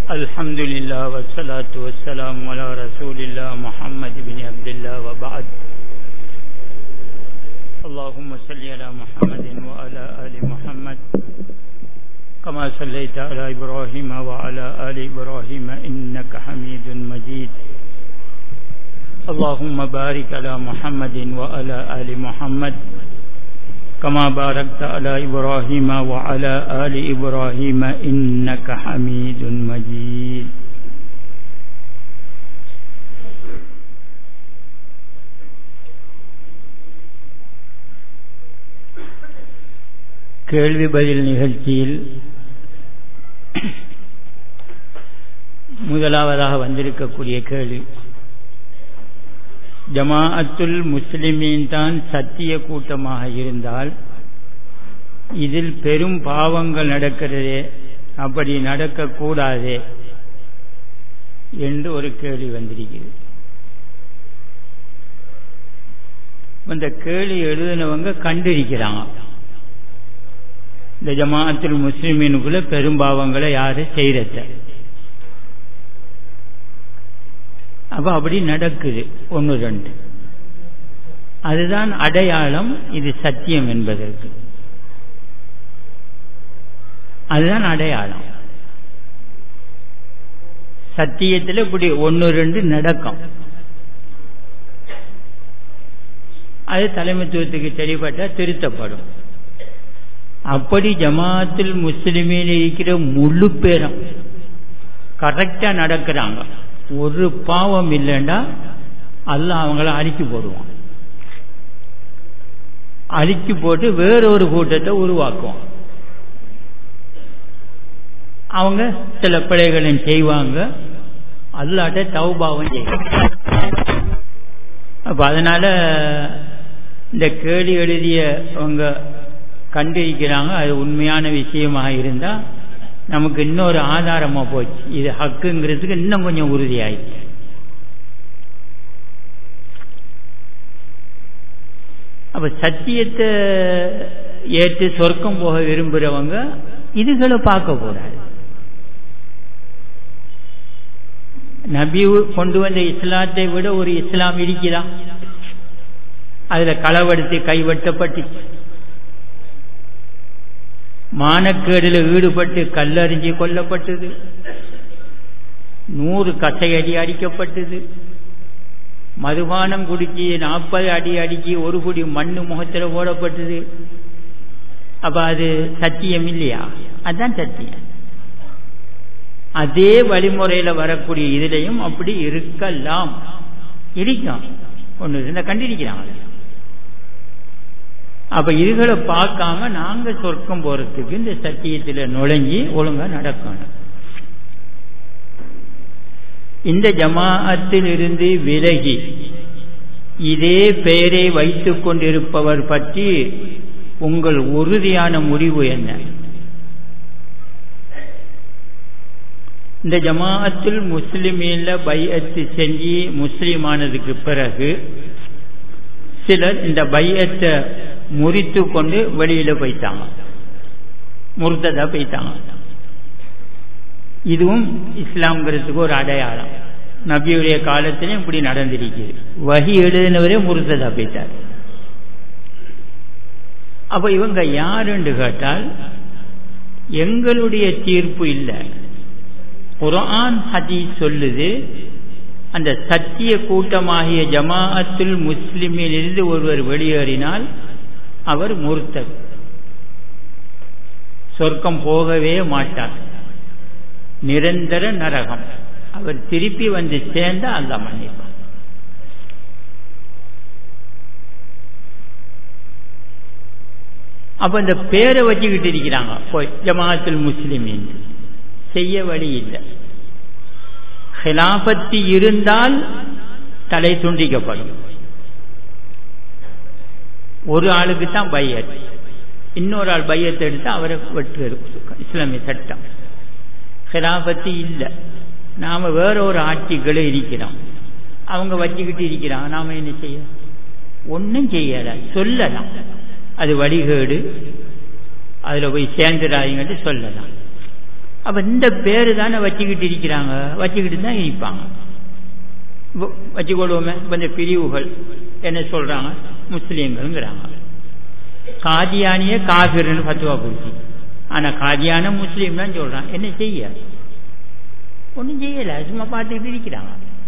الحمد لله والصلاة والسلام على رسول الله محمد بن عبد الله وبعد اللهم صل على محمد وعلى آل محمد كما صليت على إبراهيم وعلى آل إبراهيم إنك حميد مجيد اللهم بارك على محمد وعلى آل محمد كما باركت على إبراهيم وعلى آل إبراهيم إنك حميد مجيد கேள்வி பதில் நிகழ்ச்சியில் முதலாவதாக வந்திருக்கக்கூடிய கேள்வி ஜமாஅத்துல் முஸ்லிமீன் தான் சத்திய கூட்டமாக இருந்தால் இதில் பெரும் பாவங்கள் நடக்கிறதே அப்படி நடக்கக்கூடாதே என்று ஒரு கேள்வி வந்திருக்கிறது இந்த கேள்வி எழுதினவங்க கண்டிருக்கிறாங்க இந்த ஜமாஅத்துல் முஸ்லிமீனுக்குள்ள பெரும் பாவங்களை யாரும் செய்யறத அப்ப அப்படி நடக்குது ஒன்று ரெண்டு அதுதான் அடையாளம் இது சத்தியம் என்பதற்கு அதுதான் அடையாளம் சத்தியத்தில் இப்படி ஒன்று ரெண்டு நடக்கும் அது தலைமைத்துவத்துக்கு சரிப்பட்ட திருத்தப்படும் அப்படி ஜமாத்தில் முஸ்லிமில் இருக்கிற முழு பேரும் கரெக்டா நடக்கிறாங்க ஒரு பாவம் இல்லைண்டா அல்ல அவங்கள அழிச்சு போடுவான் அழிச்சு போட்டு வேறொரு கூட்டத்தை உருவாக்குவான் அவங்க சில பிழைகளையும் செய்வாங்க அல்லாட்ட தௌபாவும் செய்வாங்க அப்ப அதனால இந்த கேள்வி எழுதியவங்க கண்டிருக்கிறாங்க அது உண்மையான விஷயமாக இருந்தா நமக்கு இன்னொரு ஆதாரமா போச்சு இது ஹக்குங்கிறதுக்கு இன்னும் கொஞ்சம் உறுதியாயிடுச்சு அப்ப சத்தியத்தை ஏற்று சொர்க்கம் போக விரும்புறவங்க இதுகளை பார்க்க கூடாது நபி கொண்டு வந்த இஸ்லாத்தை விட ஒரு இஸ்லாம் இருக்குதா அதுல களவெடுத்து கைவட்டப்பட்டுச்சு மானக்கேடில் ஈடுபட்டு கல்லறிஞ்சு கொல்லப்பட்டது நூறு கசையடி அடிக்கப்பட்டது மதுபானம் குடிச்சு நாற்பது அடி அடிச்சு ஒரு குடி மண்ணு முகத்தில் ஓடப்பட்டது அப்ப அது சத்தியம் இல்லையா அதுதான் சத்தியம் அதே வழிமுறையில வரக்கூடிய இதுலையும் அப்படி இருக்கலாம் இருக்கும் ஒன்று இந்த கண்டிருக்கிறாங்க அப்ப இதுகளை பார்க்காம நாங்க சொர்க்கம் போறதுக்கு இந்த சத்தியத்தில் நுழைஞ்சி ஒழுங்கா நடக்கணும் இந்த ஜமாஅத்தில் இருந்து விலகி இதே பெயரை வைத்துக் கொண்டிருப்பவர் பற்றி உங்கள் உறுதியான முடிவு என்ன இந்த ஜமாஅத்தில் முஸ்லிமீன்ல பையத்து செஞ்சு முஸ்லிமானதுக்கு பிறகு சிலர் இந்த பையத்தை முறித்து கொண்டு வெளியில போயிட்டாங்க முறுத்ததா போயிட்டாங்க இதுவும் இஸ்லாம்ங்கிறதுக்கு ஒரு அடையாளம் நபியுடைய காலத்திலும் இப்படி நடந்திருக்குது வகி எழுதினவரே முறுத்ததா போயிட்டார் அப்ப இவங்க யாருன்னு கேட்டால் எங்களுடைய தீர்ப்பு இல்லை குரான் ஹதீஸ் சொல்லுது அந்த சத்திய கூட்டமாகிய ஜமாஅத்துல் முஸ்லிமில் இருந்து ஒருவர் வெளியேறினால் அவர் முர்த்தர் சொர்க்கம் போகவே மாட்டார் நிரந்தர நரகம் அவர் திருப்பி வந்து சேர்ந்த அந்த மன்னிப்பார் அப்ப இந்த பேரை வச்சுக்கிட்டு இருக்கிறாங்க போய் ஜமாஅத்துல் முஸ்லிமின் செய்ய வழி இல்லை ஹிலாபத்தி இருந்தால் தலை துண்டிக்கப்படும் ஒரு ஆளுக்கு தான் பையத் இன்னொரு ஆள் பையத்தை எடுத்து அவரை வெட்டு இஸ்லாமிய சட்டம் ஹிலாபத்தி இல்லை நாம வேற ஒரு ஆட்சிகளை இருக்கிறோம் அவங்க வச்சுக்கிட்டு இருக்கிறாங்க நாம என்ன செய்ய ஒன்றும் செய்யல சொல்லலாம் அது வழிகேடு அதுல போய் சேர்ந்துடாதீங்கன்னு சொல்லலாம் அப்ப இந்த பேரு தானே வச்சுக்கிட்டு இருக்கிறாங்க வச்சுக்கிட்டு தான் இருப்பாங்க வச்சுக்கொள்வோமே இப்ப இந்த பிரிவுகள் என்ன சொல்றாங்க முஸ்லீம்கள்ங்கிறாங்க காதியானிய காபிர்னு பத்துவா கொடுத்து ஆனா காதியான முஸ்லீம் தான் சொல்றான் என்ன செய்ய ஒன்றும் செய்யல சும்மா பார்த்துக்கிட்டு இருக்கிறாங்க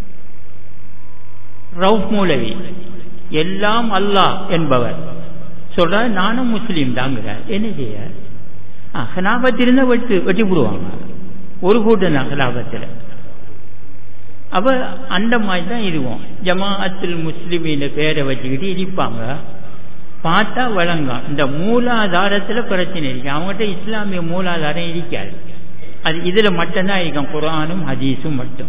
ரவுப் மூலவி எல்லாம் அல்லாஹ் என்பவர் சொல்றாரு நானும் முஸ்லீம் தாங்கிறார் என்ன செய்ய ஹலாபத் இருந்தா வெட்டு வெட்டி விடுவாங்க ஒரு கூட்டம் தான் ஹலாபத்தில் அப்ப அந்த மாதிரி தான் இதுவும் ஜமாஅத்துல் முஸ்லிமின் பேரை வச்சுக்கிட்டு இருப்பாங்க பார்த்தா வழங்கும் இந்த மூலாதாரத்துல பிரச்சனை இருக்கு அவங்ககிட்ட இஸ்லாமிய மூலாதாரம் இருக்காது அது இதுல மட்டும்தான் இருக்கும் குரானும் ஹதீஸும் மட்டும்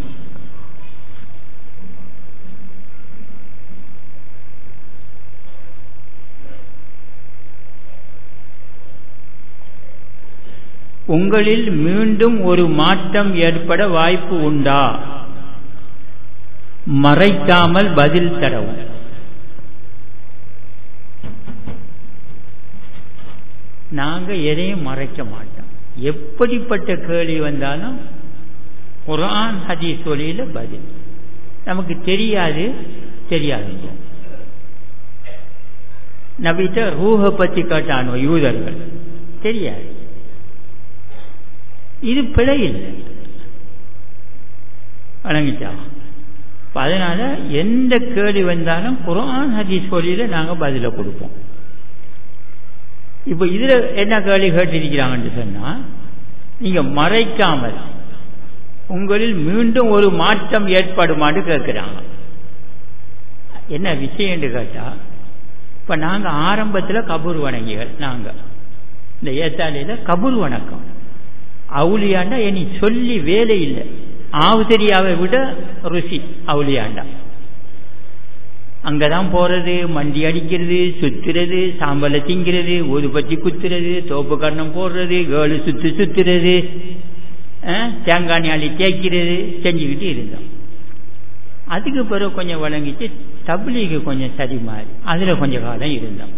உங்களில் மீண்டும் ஒரு மாற்றம் ஏற்பட வாய்ப்பு உண்டா மறைக்காமல் பதில் தரவும் நாங்க எதையும் மறைக்க மாட்டோம் எப்படிப்பட்ட கேள்வி வந்தாலும் குரான் ஹதீஸ் ஒளியில பதில் நமக்கு தெரியாது தெரியாது நபிட்ட ரூஹ பத்தி காட்டானோ யூதர்கள் தெரியாது இது பிழை இல்லை வழங்கிட்டாங்க அதனால எந்த கேள்வி வந்தாலும் குரான் ஹதீஸ் ஒளியில நாங்க பதில கொடுப்போம் இப்ப இதுல என்ன கேள்வி கேட்டிருக்கிறாங்கன்னு சொன்னா நீங்க மறைக்காமல் உங்களில் மீண்டும் ஒரு மாற்றம் ஏற்படுமான்னு கேட்கிறாங்க என்ன விஷயம் கேட்டா இப்ப நாங்க ஆரம்பத்துல கபூர் வணங்கிகள் நாங்க இந்த ஏத்தாலையில கபூர் வணக்கம் அவுளியாண்டா இனி சொல்லி வேலை இல்லை ஆவுதரியாவை விட ருசி அவுளியாண்டா அங்கதான் போறது மண்டி அடிக்கிறது சுத்துறது சாம்பலை திங்கிறது ஒரு பச்சி குத்துறது தோப்பு கர்ணம் போடுறது கேளு சுத்து சுத்துறது தேங்காய் அள்ளி தேய்க்கிறது செஞ்சுக்கிட்டு இருந்தோம் அதுக்கு பிறகு கொஞ்சம் வழங்கிச்சு தப்லீக்கு கொஞ்சம் சரி மாறி அதுல கொஞ்ச காலம் இருந்தோம்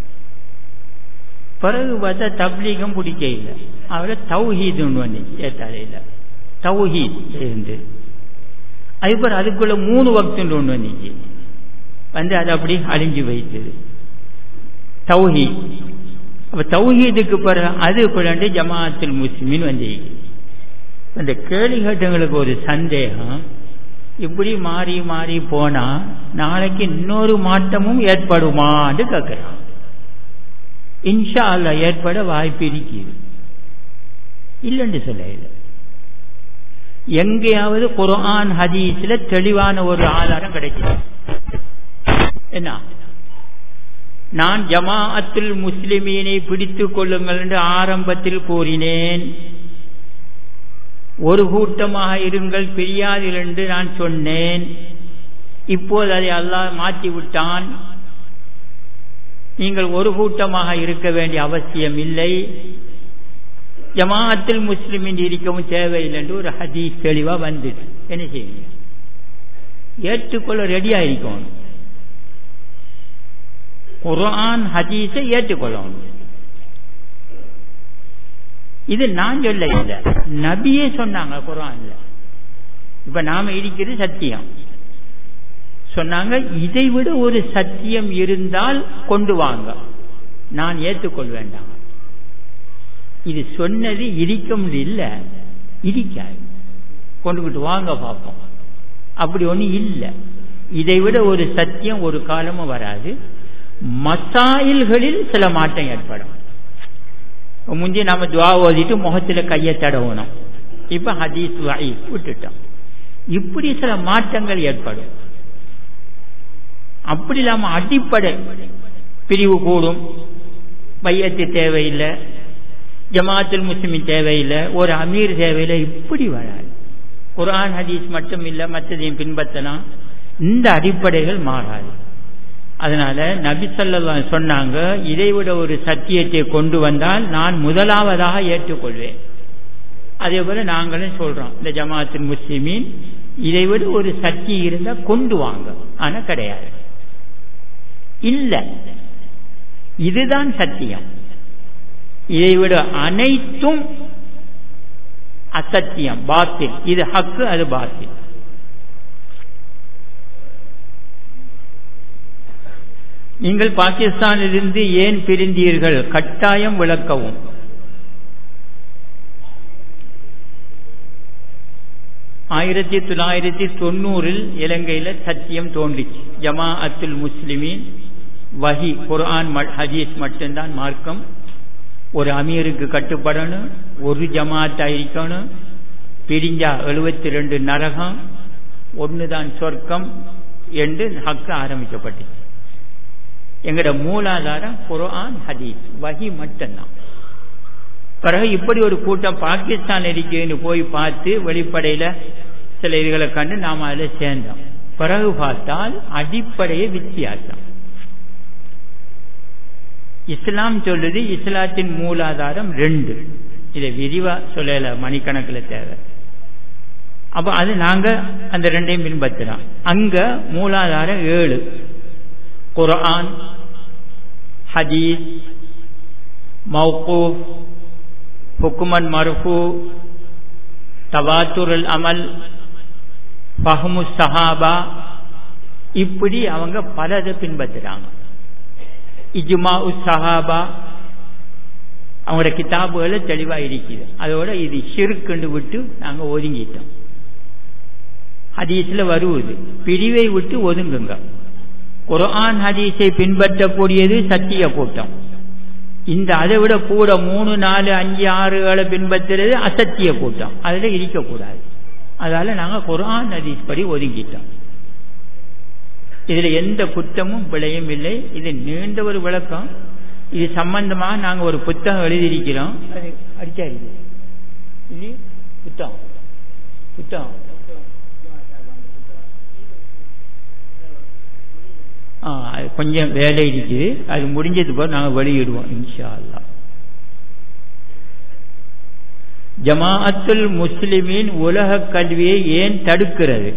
பிறகு பார்த்தா தப்லீகம் பிடிக்க இல்லை அவரை தௌஹீத் ஒன்று வந்துச்சு ஏத்தாலையில் தௌஹீத் இருந்து அதுக்கப்புறம் அதுக்குள்ள மூணு வக்துன்னு ஒன்று வந்துச்சு வந்து அது அப்படி அழிஞ்சு வைத்தது தௌஹீத் அப்ப தௌஹீதுக்கு பிறகு அது பிறகு ஜமாஅத்துல் முஸ்லிமின் வந்து இந்த கேள்வி கேட்டவங்களுக்கு ஒரு சந்தேகம் இப்படி மாறி மாறி போனா நாளைக்கு இன்னொரு மாற்றமும் ஏற்படுமான்னு கேட்கிறான் இன்ஷா அல்ல ஏற்பட வாய்ப்பு இருக்குது இல்லைன்னு சொல்ல இல்லை எங்கேயாவது குரான் ஹதீஸ்ல தெளிவான ஒரு ஆதாரம் கிடைக்குது என்ன நான் ஜமாஅத்துல் முஸ்லிமீனை பிடித்துக் கொள்ளுங்கள் என்று ஆரம்பத்தில் கூறினேன் ஒரு கூட்டமாக இருங்கள் பிரியாதில் என்று நான் சொன்னேன் இப்போது அதை அல்லாஹ் மாற்றி விட்டான் நீங்கள் ஒரு கூட்டமாக இருக்க வேண்டிய அவசியம் இல்லை ஜமாஅத்தில் முஸ்லிமின் இருக்கவும் தேவையில்லை என்று ஒரு ஹதீஸ் தெளிவா வந்துடு என்ன செய்வீங்க ஏற்றுக்கொள்ள ரெடியா இருக்கணும் குரான் ஹதீஸை ஏற்றுக்கொள்ளணும் இது நான் சொல்ல இல்லை நபியே சொன்னாங்க குரான்ல இப்ப நாம இருக்கிறது சத்தியம் சொன்னாங்க இதை விட ஒரு சத்தியம் இருந்தால் கொண்டு வாங்க நான் ஏற்றுக்கொள் வேண்டாம் இது சொன்னது இடிக்க இல்ல இடிக்காது கொண்டுகிட்டு வாங்க பார்ப்போம் அப்படி ஒண்ணு இல்லை இதை விட ஒரு சத்தியம் ஒரு காலமும் வராது மசாயில்களில் சில மாற்றம் ஏற்படும் முந்தி நம்ம துவா ஓதிட்டு முகத்துல கையை தடவணும் இப்ப ஹதீஸ் வாய் விட்டுட்டோம் இப்படி சில மாற்றங்கள் ஏற்படும் அப்படி இல்லாம அடிப்படை பிரிவு கூடும் பையத்து தேவையில்லை ஜமாத்துல் முஸ்லிமின் தேவையில்லை ஒரு அமீர் தேவையில்லை இப்படி வராது குரான் ஹதீஸ் மட்டும் இல்லை மற்றதையும் பின்பற்றலாம் இந்த அடிப்படைகள் மாறாது அதனால நபி சொல்லா சொன்னாங்க இதைவிட ஒரு சத்தியத்தை கொண்டு வந்தால் நான் முதலாவதாக ஏற்றுக்கொள்வேன் அதே போல நாங்களும் சொல்றோம் இந்த ஜமாத்தின் முஸ்லிமின் இதைவிட ஒரு சக்தி இருந்தா கொண்டு வாங்க ஆனா கிடையாது இல்ல இதுதான் சத்தியம் இதைவிட அனைத்தும் அசத்தியம் பாத்தில் இது ஹக்கு அது பாத்தில் நீங்கள் பாகிஸ்தானிலிருந்து ஏன் பிரிந்தீர்கள் கட்டாயம் விளக்கவும் ஆயிரத்தி தொள்ளாயிரத்தி தொண்ணூறில் இலங்கையில சத்தியம் தோன்றிச்சு ஜமா அத்துல் முஸ்லிமின் வஹி குர்ஆன் ஹதீஸ் மட்டும்தான் மார்க்கம் ஒரு அமீருக்கு கட்டுப்படணும் ஒரு ஜமாத்தா இருக்கணும் பிரிஞ்சா எழுபத்தி ரெண்டு நரகம் ஒண்ணுதான் சொர்க்கம் என்று ஹக்கு ஆரம்பிக்கப்பட்டுச்சு எங்கட மூலாதாரம் குர்ஆன் ஹதீஸ் வஹி மட்டும்தான் பிறகு இப்படி ஒரு கூட்டம் பாகிஸ்தான் இருக்குன்னு போய் பார்த்து வெளிப்படையில சில இதுகளை கண்டு நாம அதில் சேர்ந்தோம் பிறகு பார்த்தால் அடிப்படையே வித்தியாசம் இஸ்லாம் சொல்லுது இஸ்லாத்தின் மூலாதாரம் ரெண்டு இதை விரிவா சொல்லல மணிக்கணக்கில் தேவை அப்ப அது நாங்க அந்த ரெண்டையும் பின்பற்றுறோம் அங்க மூலாதாரம் ஏழு குர்ஆன் ஹதீஸ் மௌகூஃப் ஹுக்குமன் மர்ஃபு தவாத்துரல் அமல் ஃபஹமு சஹாபா இப்படி அவங்க பலதை பின்பற்றுறாங்க இஜுமா உஸ் சஹாபா அவங்களோட கிதாபுகளை தெளிவா இருக்குது அதோட இது ஷிருக்குன்னு விட்டு நாங்க ஒதுங்கிட்டோம் ஹதீஸ்ல வருவது பிரிவை விட்டு ஒதுங்குங்க குர்ஆன் ஹதீஸை பின்பற்றக்கூடியது சத்திய கூட்டம் இந்த அதை விட கூட மூணு நாலு அஞ்சு ஆறுகளை பின்பற்றுறது அசத்திய கூட்டம் அதுல இருக்கக்கூடாது அதால நாங்க குர்ஆன் ஹதீஸ் படி ஒதுங்கிட்டோம் இதுல எந்த குற்றமும் விளையும் இல்லை இது நீண்ட ஒரு விளக்கம் இது சம்பந்தமா நாங்க ஒரு புத்தகம் எழுதியிருக்கிறோம் அது அடிச்சா இருக்கு இது புத்தகம் புத்தகம் அது கொஞ்சம் வேலை இருக்குது அது முடிஞ்சது போது நாங்கள் வெளியிடுவோம் இன்ஷா அல்லா ஜமாஅத்துல் முஸ்லிமின் உலக கல்வியை ஏன் தடுக்கிறது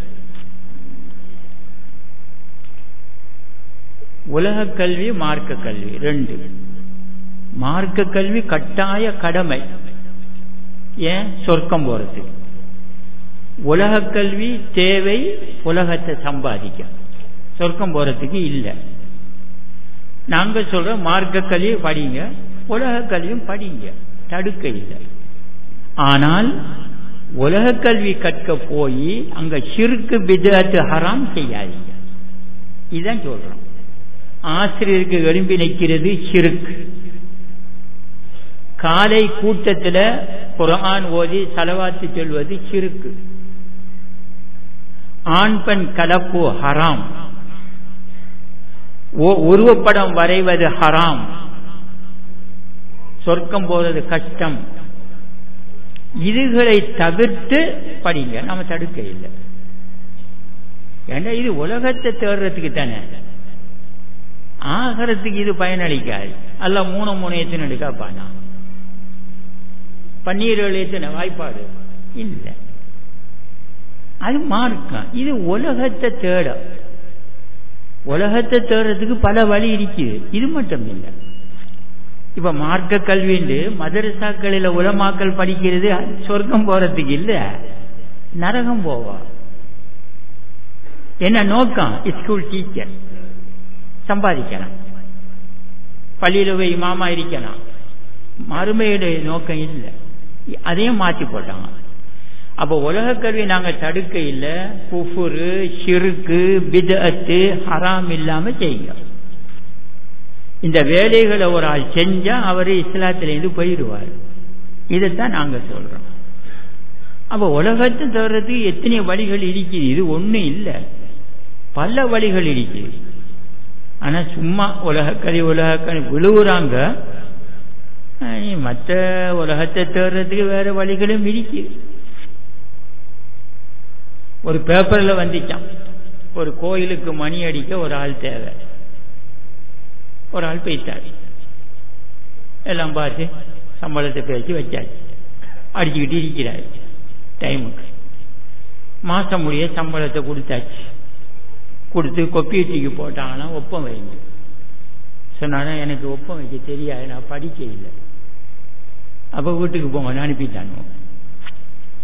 உலக கல்வி மார்க்க கல்வி ரெண்டு மார்க்க கல்வி கட்டாய கடமை ஏன் சொர்க்கம் போறதுக்கு உலக கல்வி தேவை உலகத்தை சம்பாதிக்க சொர்க்கம் போறதுக்கு இல்லை நாங்க சொல்ற மார்க்க கல்வி படிங்க உலக கல்வியும் படிங்க தடுக்க இல்லை ஆனால் உலக கல்வி கற்க போய் அங்க சிறுக்கு பிதத்து ஹராம் செய்யாதீங்க இதுதான் சொல்றோம் ஆசிரியருக்கு எழும்பி நிற்கிறது சிறுக்கு காலை கூட்டத்தில் குரான் ஓதி செலவாத்து சொல்வது சிறுக்கு ஆண் பெண் கலப்பு ஹராம் உருவப்படம் வரைவது ஹராம் சொர்க்கம் போறது கஷ்டம் இதுகளை தவிர்த்து படிங்க நம்ம தடுக்க இல்லை ஏன்னா இது உலகத்தை தேடுறதுக்கு தானே ஆகிறதுக்கு இது பயனளிக்காது அல்ல மூணு மூணு எத்தனை எடுக்காப்பானா பன்னீர் எத்தனை வாய்ப்பாடு இல்லை அது மார்க்கம் இது உலகத்தை தேட உலகத்தை தேடுறதுக்கு பல வழி இருக்குது இது மட்டும் இல்லை இப்ப மார்க்க கல்விண்டு மதரசாக்களில் உலமாக்கள் படிக்கிறது சொர்க்கம் போறதுக்கு இல்ல நரகம் போவா என்ன நோக்கம் ஸ்கூல் டீச்சர் சம்பாதிக்கலாம் பள்ளியில போய் இமாமா இருக்கணும் மறுமையுடைய நோக்கம் இல்லை அதையும் மாற்றி போட்டாங்க அப்ப உலக கல்வி நாங்க தடுக்க இல்ல குஃபுரு ஷிருக்கு பிதத்து ஹராம் இல்லாம செய்யுங்க இந்த வேலைகளை ஒரு ஆள் செஞ்சா அவர் இஸ்லாத்திலேருந்து போயிடுவார் இதைத்தான் நாங்க சொல்றோம் அப்ப உலகத்தை தர்றதுக்கு எத்தனை வழிகள் இருக்குது இது ஒன்றும் இல்லை பல வழிகள் இருக்குது ஆனா சும்மா உலக கல்வி உலக கல்வி விழுவுறாங்க மற்ற உலகத்தை தேடுறதுக்கு வேற வழிகளும் இருக்குது ஒரு பேப்பர்ல வந்துச்சான் ஒரு கோயிலுக்கு மணி அடிக்க ஒரு ஆள் தேவை ஒரு ஆள் போயிட்டார் எல்லாம் பார்த்து சம்பளத்தை பேசி வச்சாச்சு அடிச்சுக்கிட்டு இருக்கிறாரு டைமுக்கு மாசம் முடிய சம்பளத்தை கொடுத்தாச்சு கொடுத்து கொப்பியட்டிக்கு போட்டாங்கன்னா ஒப்பம் வைங்க சொன்னாலும் எனக்கு ஒப்பம் வைக்க தெரியாது நான் படிக்க இல்லை அப்போ வீட்டுக்கு போங்க அனுப்பிட்டானு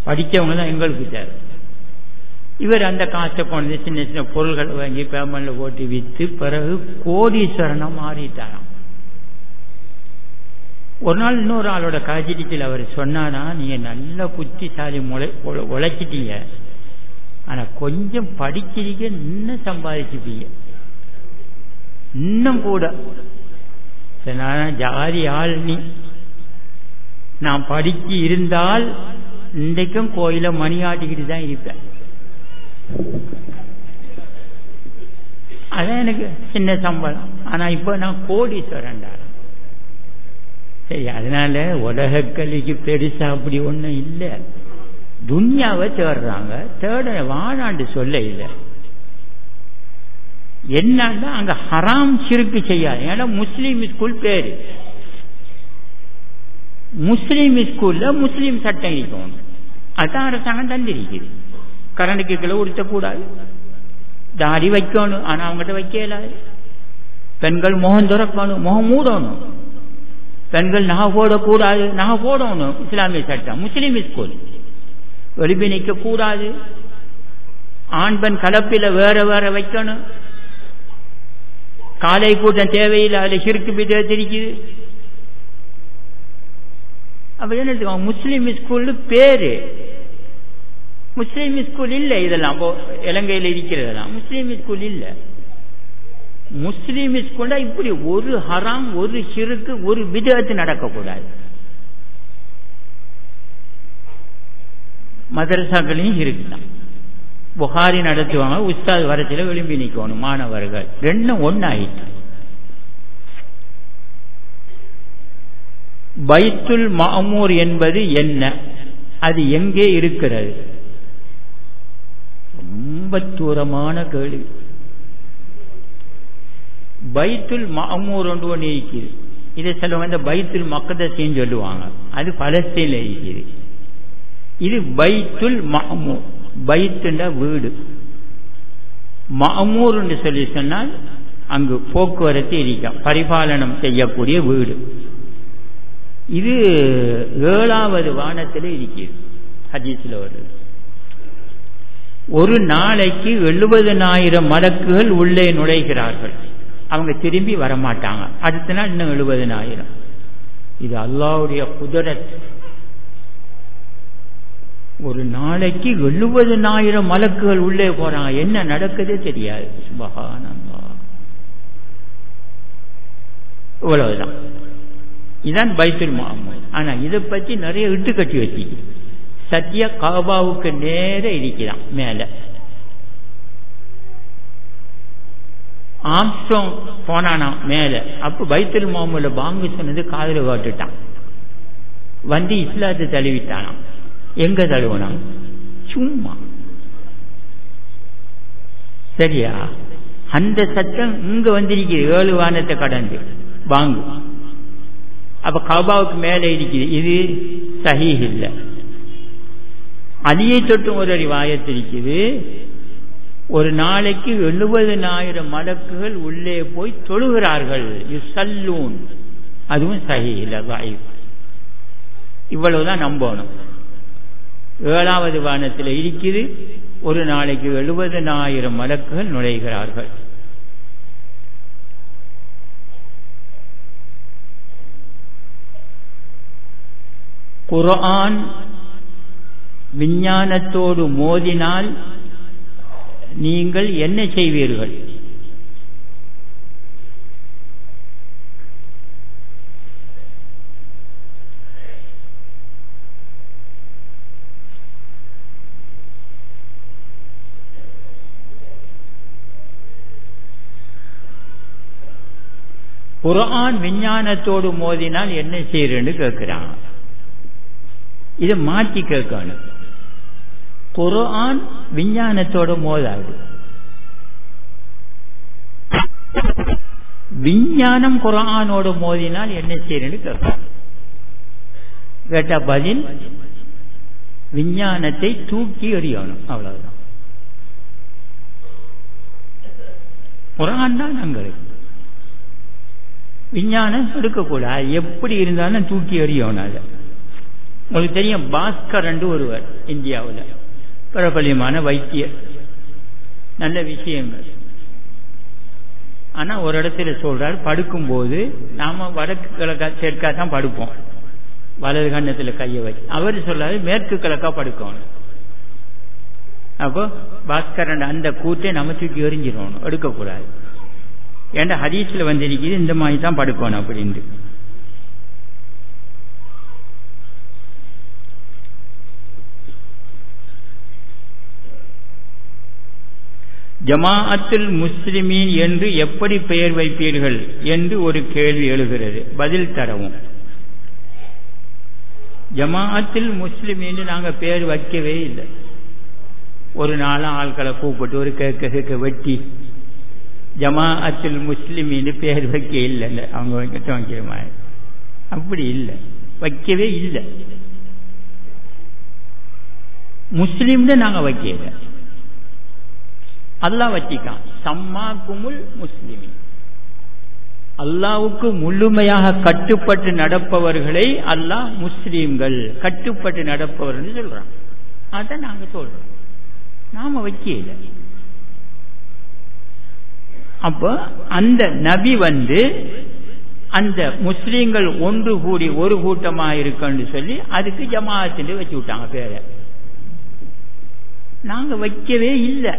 படித்தவங்க தான் எங்களுக்கு தேவை இவர் அந்த காசை கொண்டு சின்ன சின்ன பொருள்களை வாங்கி பேமெண்ட்ல போட்டு விற்று பிறகு கோடீஸ்வரனா மாறிட்டாராம் ஒரு நாள் இன்னொரு ஆளோட காய்ச்சடிச்சில் அவர் சொன்னானா நீங்க நல்ல புத்திசாலி முளை உழைச்சிட்டீங்க ஆனா கொஞ்சம் படிச்சிருக்க இன்னும் சம்பாதிச்சுப்பீங்க இன்னும் கூட ஜாதி ஆள் நீ நான் படிச்சு இருந்தால் இன்றைக்கும் கோயில மணியாட்டிக்கிட்டு தான் இருப்பேன் அதான் எனக்கு சின்ன சம்பளம் ஆனா இப்ப நான் கோடீஸ்வரன் சரி அதனால உலக கல்விக்கு பெருசா அப்படி ஒண்ணும் இல்லை துன்யாவை தேடுறாங்க தேட வாழாண்டு சொல்ல இல்லை என்னன்னா அங்க ஹராம் சிறுக்கு செய்யாது ஏன்னா முஸ்லீம் ஸ்கூல் பேரு முஸ்லீம் ஸ்கூல்ல முஸ்லீம் சட்டம் இருக்கணும் அதான் அரசாங்கம் தந்திருக்குது கரண்டுக்கு கீழே உடுத்தக்கூடாது தாடி வைக்கணும் ஆனா அவங்ககிட்ட வைக்கல பெண்கள் முகம் துறக்கணும் முகம் மூடணும் பெண்கள் நகை போடக்கூடாது நகை போடணும் இஸ்லாமிய சட்டம் முஸ்லீம் ஸ்கூல் வெளிப்பி நிற்க கூடாது ஆண் பெண் கலப்பில வேற வேற வைக்கணும் காலை கூட்டம் தேவையில்லை அதுல சிறுக்கு பிதே திரிக்குது அப்ப என்ன முஸ்லீம் ஸ்கூல் பேரு முஸ்லீம் ஸ்கூல் இல்ல இதெல்லாம் இலங்கையில் இருக்கிறதெல்லாம் முஸ்லீம் ஸ்கூல் இல்ல முஸ்லீம் ஸ்கூல்ல இப்படி ஒரு ஹராம் ஒரு சிறுக்கு ஒரு விதத்து நடக்கக்கூடாது மதரசாக்களையும் இருக்குதான் புகாரி நடத்துவாங்க உஸ்தாத் வரச்சில விளிம்பி நிற்கணும் மாணவர்கள் ரெண்டும் ஒன்னாயிட்டு பைத்துல் மாமூர் என்பது என்ன அது எங்கே இருக்கிறது ரொம்ப தூரமான கேள்வி பைத்துல் மாமூர் ஒன்று ஒன்று இருக்குது இதை சொல்லுவாங்க இந்த பைத்துல் மக்கதத்தையும் சொல்லுவாங்க அது பலஸ்தீன்ல இருக்குது இது பைத்துல் மாமூர் பைத்துண்ட வீடு மாமூர் என்று சொல்லி சொன்னால் அங்கு போக்குவரத்து இருக்கும் பரிபாலனம் செய்யக்கூடிய வீடு இது ஏழாவது வானத்தில் இருக்கிறது ஹதீஸ்ல வருது ஒரு நாளைக்கு எழுபதனாயிரம் மடக்குகள் உள்ளே நுழைகிறார்கள் அவங்க திரும்பி வரமாட்டாங்க அடுத்த நாள் இன்னும் எழுபதனாயிரம் இது அல்லாவுடைய குதிரத் ஒரு நாளைக்கு எழுபதனாயிரம் மலக்குகள் உள்ளே போறாங்க என்ன நடக்குதே தெரியாது சுபகானந்தா இவ்வளவுதான் இதான் பைத்துல் மாமூல் ஆனா இதை பத்தி நிறைய இட்டு கட்டி வச்சு சத்திய காபாவுக்கு நேர இருக்கிறான் மேல ஆம்ஸ்ட்ரோங் போனானா மேல அப்ப பைத்துல் மாமூல பாங்கு சொன்னது காதல காட்டுட்டான் வந்து இஸ்லாத்தை தழுவிட்டானான் எங்க தழுவனான் சும்மா சரியா அந்த சத்தம் இங்க வந்திருக்கு ஏழு வானத்தை கடந்து பாங்கு அப்ப கபாவுக்கு மேல இருக்குது இது சஹீஹ் இல்ல அலியை தொட்டும் ஒரு அறிவாயத்து இருக்குது ஒரு நாளைக்கு எழுபதனாயிரம் மலக்குகள் உள்ளே போய் தொழுகிறார்கள் யுசல்லூன் அதுவும் சஹி இல்ல வாய்ப்பு இவ்வளவுதான் நம்பணும் ஏழாவது வானத்தில் இருக்குது ஒரு நாளைக்கு எழுபதனாயிரம் மலக்குகள் நுழைகிறார்கள் குரான் விஞ்ஞானத்தோடு மோதினால் நீங்கள் என்ன செய்வீர்கள் குரான் விஞ்ஞானத்தோடு மோதினால் என்ன செய்யறேன்னு கேட்கிறாங்க இதை மாற்றி கேட்கணும் குரான் விஞ்ஞானத்தோட மோதாது விஞ்ஞானம் குரானோட மோதினால் என்ன செய்யறேன்னு கேட்கணும் கேட்ட பதில் விஞ்ஞானத்தை தூக்கி எறியணும் அவ்வளவுதான் குரான் தான் எங்களுக்கு விஞ்ஞானம் எடுக்கக்கூடாது எப்படி இருந்தாலும் தூக்கி எறியணும் அதை உங்களுக்கு தெரியும் பாஸ்கர் ஒருவர் இந்தியாவில் பிரபலியமான வைத்தியர் நல்ல விஷயங்கள் ஆனா ஒரு இடத்துல சொல்றார் படுக்கும்போது நாம வடக்கு கிழக்கா தெற்கா தான் படுப்போம் வலது கண்ணத்துல கையை வச்சு அவர் சொல்றாரு மேற்கு கிழக்கா படுக்கணும் அப்போ பாஸ்கரன் அந்த கூட்டை நம்ம தூக்கி எறிஞ்சிடணும் எடுக்கக்கூடாது ஏன்டா ஹதீஸ்ல வந்திருக்குது இந்த மாதிரி தான் படுக்கணும் அப்படின்ட்டு ஜமாஅத்துல் முஸ்லிமீன் என்று எப்படி பெயர் வைப்பீர்கள் என்று ஒரு கேள்வி எழுகிறது பதில் தரவும் ஜமாஅத்தில் முஸ்லிமீன் நாங்க பேர் வைக்கவே இல்லை ஒரு நாளும் ஆட்களை கூப்பிட்டு ஒரு கேட்க கேட்க வெட்டி ஜமாஅத்தில் முஸ்லிமின்னு பேர் வைக்க இல்லை அவங்க வைக்க வைக்கிற அப்படி இல்லை வைக்கவே இல்லை முஸ்லீம்னு நாங்க வைக்கல அல்லாஹ் வச்சிக்கான் சம்மா குமுல் முஸ்லிமின் அல்லாவுக்கு முழுமையாக கட்டுப்பட்டு நடப்பவர்களை அல்லாஹ் முஸ்லீம்கள் கட்டுப்பட்டு நடப்பவர்கள் சொல்றான் அதான் நாங்க சொல்றோம் நாம வைக்கல அப்போ அந்த நபி வந்து அந்த முஸ்லீம்கள் ஒன்று கூடி ஒரு கூட்டமா இருக்குன்னு சொல்லி அதுக்கு ஜமாஅத்து வச்சு விட்டாங்க பேரை நாங்க வைக்கவே இல்லை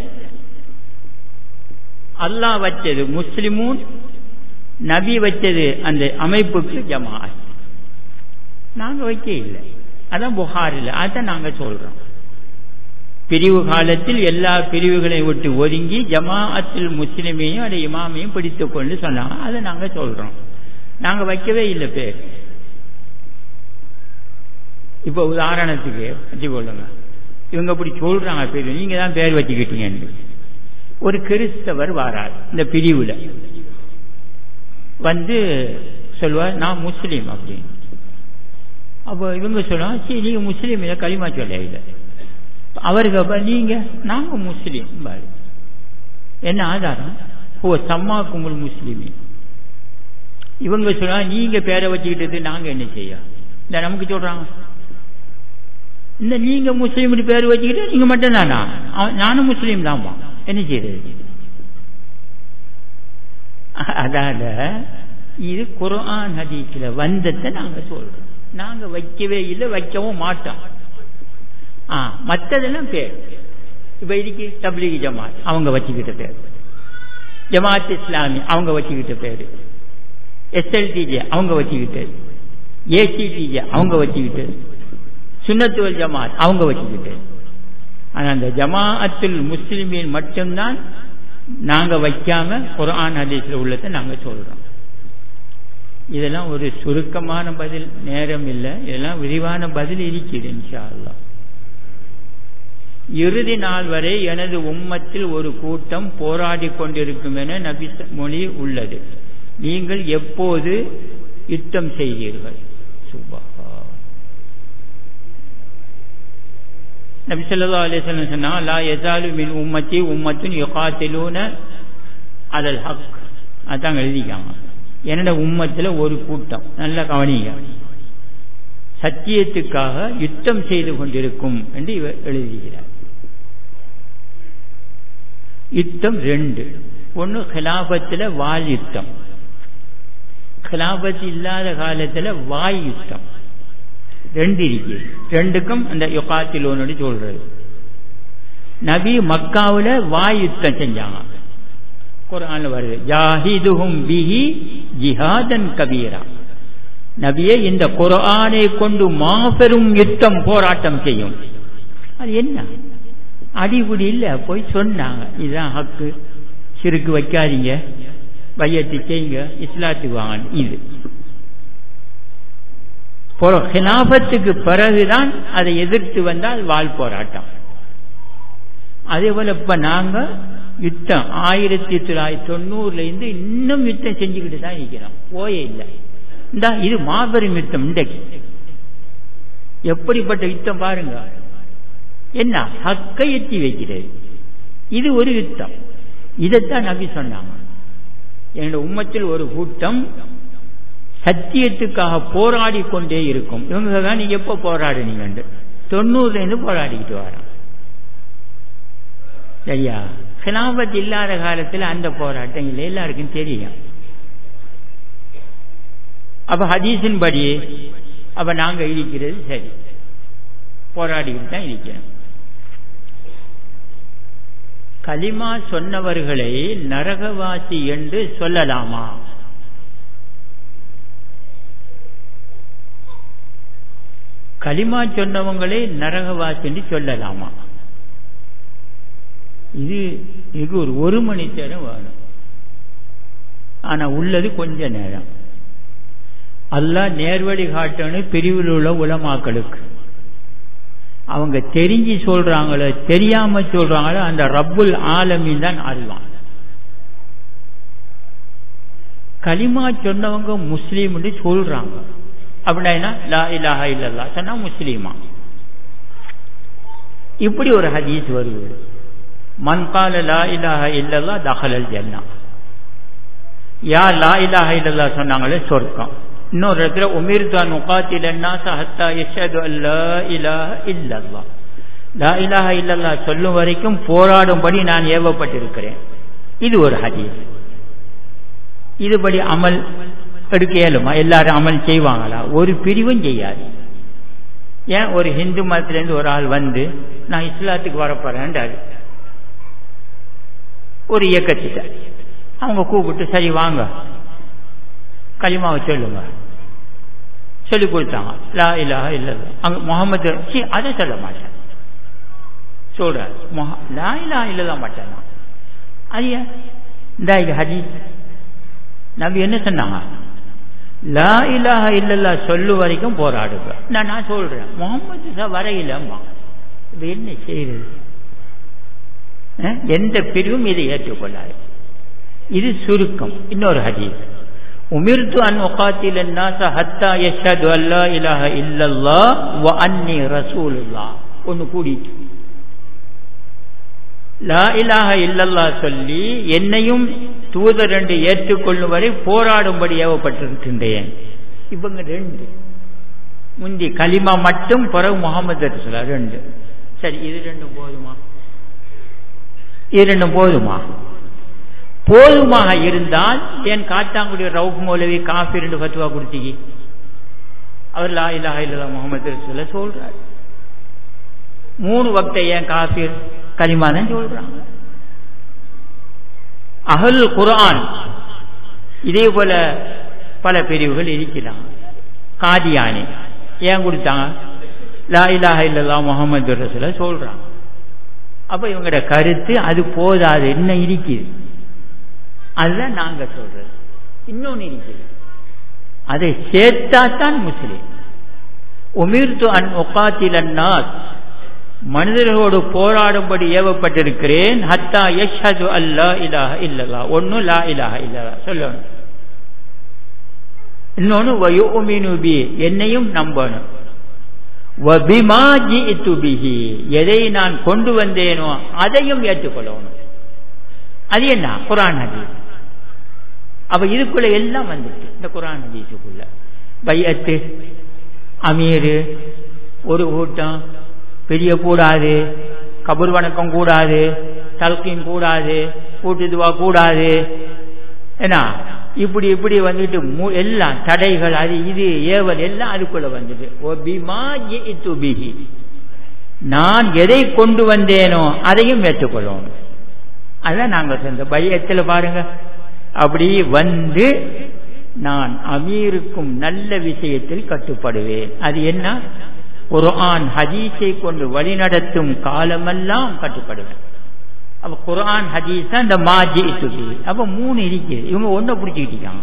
அல்லாஹ் வச்சது முஸ்லிமூன் நபி வச்சது அந்த அமைப்புக்கு ஜமாஅத் நாங்க வைக்க இல்லை அதான் புகாரில் அதான் நாங்க சொல்றோம் பிரிவு காலத்தில் எல்லா பிரிவுகளையும் விட்டு ஒதுங்கி ஜமாஅத்தில் முஸ்லிமையும் அதை இமாமையும் பிடித்துக் கொண்டு சொன்னாங்க அதை நாங்க சொல்றோம் நாங்க வைக்கவே இல்லை பேர் இப்ப உதாரணத்துக்கு வச்சுக்கொள்ளுங்க இவங்க இப்படி சொல்றாங்க பேர் நீங்க தான் பேர் வச்சுக்கிட்டீங்கன்னு ஒரு கிறிஸ்தவர் வாரார் இந்த பிரிவுல வந்து சொல்லுவார் நான் முஸ்லீம் அப்படின்னு அப்போ இவங்க சொல்லுவாங்க சரி நீங்க முஸ்லீம் இல்லை களிமா சொல்ல இல்லை அவருக்கு நீங்க நாங்க முஸ்லீம் பாரு என்ன ஆதாரம் ஓ சம்மா குமுல் முஸ்லிமி இவங்க சொல்றா நீங்க பேரை வச்சுக்கிட்டது நாங்க என்ன செய்ய இந்த நமக்கு சொல்றாங்க இந்த நீங்க முஸ்லீம் பேர் வச்சுக்கிட்டு நீங்க மட்டும் தானா நானும் முஸ்லீம் தான்ப்பா என்ன செய்யறது அதால இது குரான் ஹதீஸ்ல வந்ததை நாங்க சொல்றோம் நாங்க வைக்கவே இல்லை வைக்கவும் மாட்டோம் மற்றதெல்லாம் பேர் இப்ப இதுக்கு தப்லீக் ஜமாத் அவங்க வச்சுக்கிட்ட பேர் ஜமாத் இஸ்லாமி அவங்க வச்சுக்கிட்ட பேரு எஸ்எல்டிஜே அவங்க வச்சுக்கிட்டது ஏசிடிஜே அவங்க வச்சுக்கிட்டது சுண்ணத்துவல் ஜமாத் அவங்க வச்சுக்கிட்டது ஆனா அந்த ஜமாஅத்துல் முஸ்லிமின் மட்டும்தான் நாங்க வைக்காம குரான் ஹதீஸ்ல உள்ளதை நாங்க சொல்றோம் இதெல்லாம் ஒரு சுருக்கமான பதில் நேரம் இல்லை இதெல்லாம் விரிவான பதில் இருக்குது இன்ஷா அல்லா இறுதி நாள் வரை எனது உம்மத்தில் ஒரு கூட்டம் போராடி கொண்டிருக்கும் என நபி மொழி உள்ளது நீங்கள் எப்போது யுத்தம் செய்தீர்கள் சுபா நபி சொல்லா அலிஸ்லாம் சொன்னா லா எசாலு மின் உம்மத்தி உம்மத்தின் யுகாத்திலூன அதல் ஹக் அதான் எழுதிக்காங்க என்னோட உம்மத்தில் ஒரு கூட்டம் நல்ல கவனிங்க சத்தியத்துக்காக யுத்தம் செய்து கொண்டிருக்கும் என்று இவர் எழுதுகிறார் யுத்தம் ரெண்டு ஒன்னு கிலாபத்தில் வால் யுத்தம் கிலாபத் இல்லாத காலத்தில் வாய் யுத்தம் ரெண்டு இருக்கு ரெண்டுக்கும் அந்த யுகாத்திலோன்னு சொல்றது நபி மக்காவில் வாய் யுத்தம் செஞ்சாங்க குரான்ல வருது ஜாஹிதுஹும் பிஹி ஜிஹாதன் கபீரா நபியே இந்த குரானை கொண்டு மாபெரும் யுத்தம் போராட்டம் செய்யும் அது என்ன அடிபுடி இல்ல போய் சொன்னாங்க இதுதான் ஹக்கு சிறுக்கு வைக்காதீங்க வையத்து செய்யுங்க இஸ்லாத்துக்கு வாங்க இது ஹிலாபத்துக்கு பிறகுதான் அதை எதிர்த்து வந்தால் வால் போராட்டம் அதே போல இப்ப நாங்க யுத்தம் ஆயிரத்தி தொள்ளாயிரத்தி தொண்ணூறுல இருந்து இன்னும் யுத்தம் செஞ்சுக்கிட்டு தான் இருக்கிறோம் ஓயே இல்லை இந்த இது மாபெரும் யுத்தம் இன்றைக்கு எப்படிப்பட்ட யுத்தம் பாருங்க என்ன ஹக்கை எட்டி வைக்கிறது இது ஒரு யுத்தம் இதைத்தான் நபி சொன்னாங்க என்னோட உம்மத்தில் ஒரு கூட்டம் சத்தியத்துக்காக போராடி கொண்டே இருக்கும் இவங்க தான் நீங்க எப்போ போராடுனீங்க தொண்ணூறுல இருந்து போராடிக்கிட்டு வரோம் சரியா கிலாபத் இல்லாத காலத்தில் அந்த போராட்டம் இல்லை எல்லாருக்கும் தெரியும் அப்ப ஹதீஸின் படி அப்ப நாங்க இருக்கிறது சரி போராடிக்கிட்டு தான் இருக்கிறோம் கலிமா சொன்னவர்களை நரகவாசி என்று சொல்லலாமா களிமா சொன்னவங்களே நரகவாசி என்று சொல்லலாமா இது இது ஒரு ஒரு மணி நேரம் வேணும் ஆனா உள்ளது கொஞ்ச நேரம் அல்லாஹ் நேர்வழி காட்டணும் பிரிவில் உள்ள உலமாக்களுக்கு அவங்க தெரிஞ்சு சொல்றாங்களோ தெரியாம சொல்றாங்களோ அந்த ரப்புல் ஆலமின் தான் அறிவான் களிமா சொன்னவங்க முஸ்லீம் சொல்றாங்க அப்படின்னா லா இலாஹா இல்லல்லா சொன்னா முஸ்லீமா இப்படி ஒரு ஹதீஸ் வருது மன் கால லா இலாஹா இல்லல்லா தஹலல் ஜன்னா யார் லா இலாஹா இல்லல்லா சொன்னாங்களே சொர்க்கம் இன்னொரு இடத்துல உமிர்தான் முகாத்திலன்னா சஹத்தா யஷது அல்லா இலாஹ இல்லல்லா லா இலாஹா இல்லல்லா சொல்லும் வரைக்கும் போராடும்படி நான் ஏவப்பட்டிருக்கிறேன் இது ஒரு ஹதீஸ் இதுபடி அமல் எடுக்க இயலுமா எல்லாரும் அமல் செய்வாங்களா ஒரு பிரிவும் செய்யாது ஏன் ஒரு ஹிந்து மதத்திலேருந்து ஒரு ஆள் வந்து நான் இஸ்லாத்துக்கு வரப்போறேன்டாரு ஒரு இயக்கத்திட்ட அவங்க கூப்பிட்டு சரி வாங்க களிமாவை சொல்லுங்க சொல்லி கொடுத்தாங்க லா இல்லா இல்ல அங்க முகமது சி அதை சொல்ல மாட்டேன் சொல்ற லா இல்லா இல்லதான் மாட்டேன் அது இந்த இது ஹதீஸ் நபி என்ன சொன்னாங்க லா இலாஹ இல்லல்லா சொல்லு வரைக்கும் போராடுங்க நான் நான் சொல்றேன் முகமது வரையிலம்மா என்ன செய்யறது எந்த பிரிவும் இதை ஏற்றுக்கொள்ளாது இது சுருக்கம் இன்னொரு ஹதீஸ் உமிர்த்து அன் உகாத்தில் الناس حتى يشهدوا ان لا اله الا الله واني رسول الله ஒன்னு கூடிட்டு லா இலாஹ இல்லல்லா சொல்லி என்னையும் தூதர் என்று ஏற்றுக்கொள்ளும் வரை போராடும்படி ஏவப்பட்டிருக்கின்றேன் இவங்க ரெண்டு முந்தி கலிமா மட்டும் பிறகு முகமது சொல்ல ரெண்டு சரி இது ரெண்டும் போதுமா இது ரெண்டும் போதுமா போதுமாக இருந்தால் ஏன் காத்தாங்குடி ரவுப் மௌலவி காஃபி ரெண்டு பத்துவா கொடுத்தீங்க அவர் லா இலா இல்லா முகமது சொல்ல சொல்றார் மூணு வக்த ஏன் காஃபீர் கலிமா தான் சொல்றாங்க அகல் குரான் இதே போல பல பிரிவுகள் இருக்கிறாங்க காதியானி ஏன் கொடுத்தாங்க லா இலாஹ இல்லல்லா முகமது ரசூல சொல்றாங்க அப்ப இவங்களோட கருத்து அது போதாது என்ன இருக்குது அதுதான் நாங்க சொல்றது இன்னொன்னு இருக்குது அதை சேர்த்தா தான் முஸ்லீம் உமிர்த்து அன் ஒக்காத்திலன்னாஸ் மனிதர்களோடு போராடும்படி ஏவப்பட்டிருக்கிறேன் ஹத்தா யஷ்ஹது அல்லா இலாஹ இல்லல்லா ஒன்னு லா இலாஹ இல்லல்லா சொல்லணும் இன்னொன்னு வயோமினு பி என்னையும் நம்பணும் வபிமா ஜிஇத்து பிஹி எதை நான் கொண்டு வந்தேனோ அதையும் ஏற்றுக்கொள்ளணும் அது என்ன குரான் ஹதீஸ் அப்ப இதுக்குள்ள எல்லாம் வந்துட்டு இந்த குரான் ஹதீஸுக்குள்ள பையத்து அமீரு ஒரு கூட்டம் பெரிய கூடாது கபூர் வணக்கம் கூடாது தல்கின் கூடாது கூட்டுதுவா கூடாது என்ன இப்படி இப்படி வந்துட்டு எல்லாம் தடைகள் அது இது ஏவல் எல்லாம் அதுக்குள்ள வந்துட்டு நான் எதை கொண்டு வந்தேனோ அதையும் ஏற்றுக்கொள்ளணும் அதான் நாங்க சொந்த பையத்தில் பாருங்க அப்படி வந்து நான் அமீருக்கும் நல்ல விஷயத்தில் கட்டுப்படுவேன் அது என்ன குர்ஆன் ஹதீஸை கொண்டு வழிநடத்தும் காலமெல்லாம் கட்டுப்படுவேன் அப்ப குர்ஆன் ஹதீஸ் தான் இந்த மாஜி துபி அப்ப மூணு இருக்குது இவங்க ஒன்ன பிடிச்சிக்கிட்டாங்க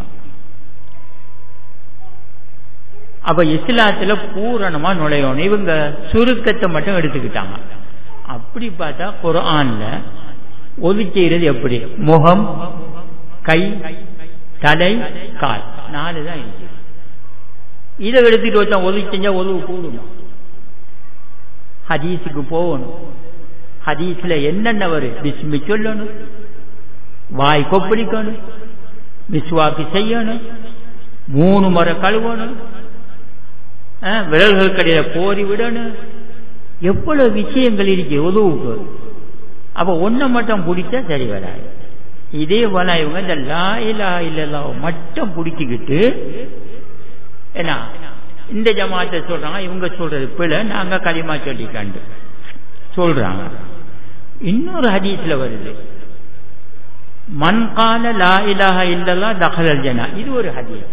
அப்ப இஸ்லாத்துல பூரணமா நுழையணும் இவங்க சுருக்கத்தை மட்டும் எடுத்துக்கிட்டாங்க அப்படி பார்த்தா குர்ஆன்ல ஒது செய்யறது எப்படி முகம் கை தலை கால் நாலு தான் இருக்கு இதை எடுத்துட்டு வச்சா ஒது செஞ்சா ஒதுவு கூடுமா ஹதீஸுக்கு போகணும் ஹதீஸ்ல என்னென்ன வரும் பிஸ்மி சொல்லணும் வாய் கொப்பளிக்கணும் மிஸ்வாக்கு செய்யணும் மூணு முறை கழுவணும் விரல்கள் கடையில போரி விடணும் எவ்வளவு விஷயங்கள் இருக்கு உதவுக்கு அப்ப ஒன்ன மட்டும் பிடிச்சா சரி வராது இதே போல இவங்க இந்த லா இல்லா இல்லா மட்டும் பிடிச்சிக்கிட்டு என்ன இந்த ஜமாத்தை சொல்றாங்க இவங்க சொல்றது பிள்ளை நாங்க களிமா சொல்லிக்காண்டு சொல்றாங்க இன்னொரு ஹதீஸ்ல வருது மண் கால லா இலாஹ இல்லல்லா தகலல் ஜனா இது ஒரு ஹதீஸ்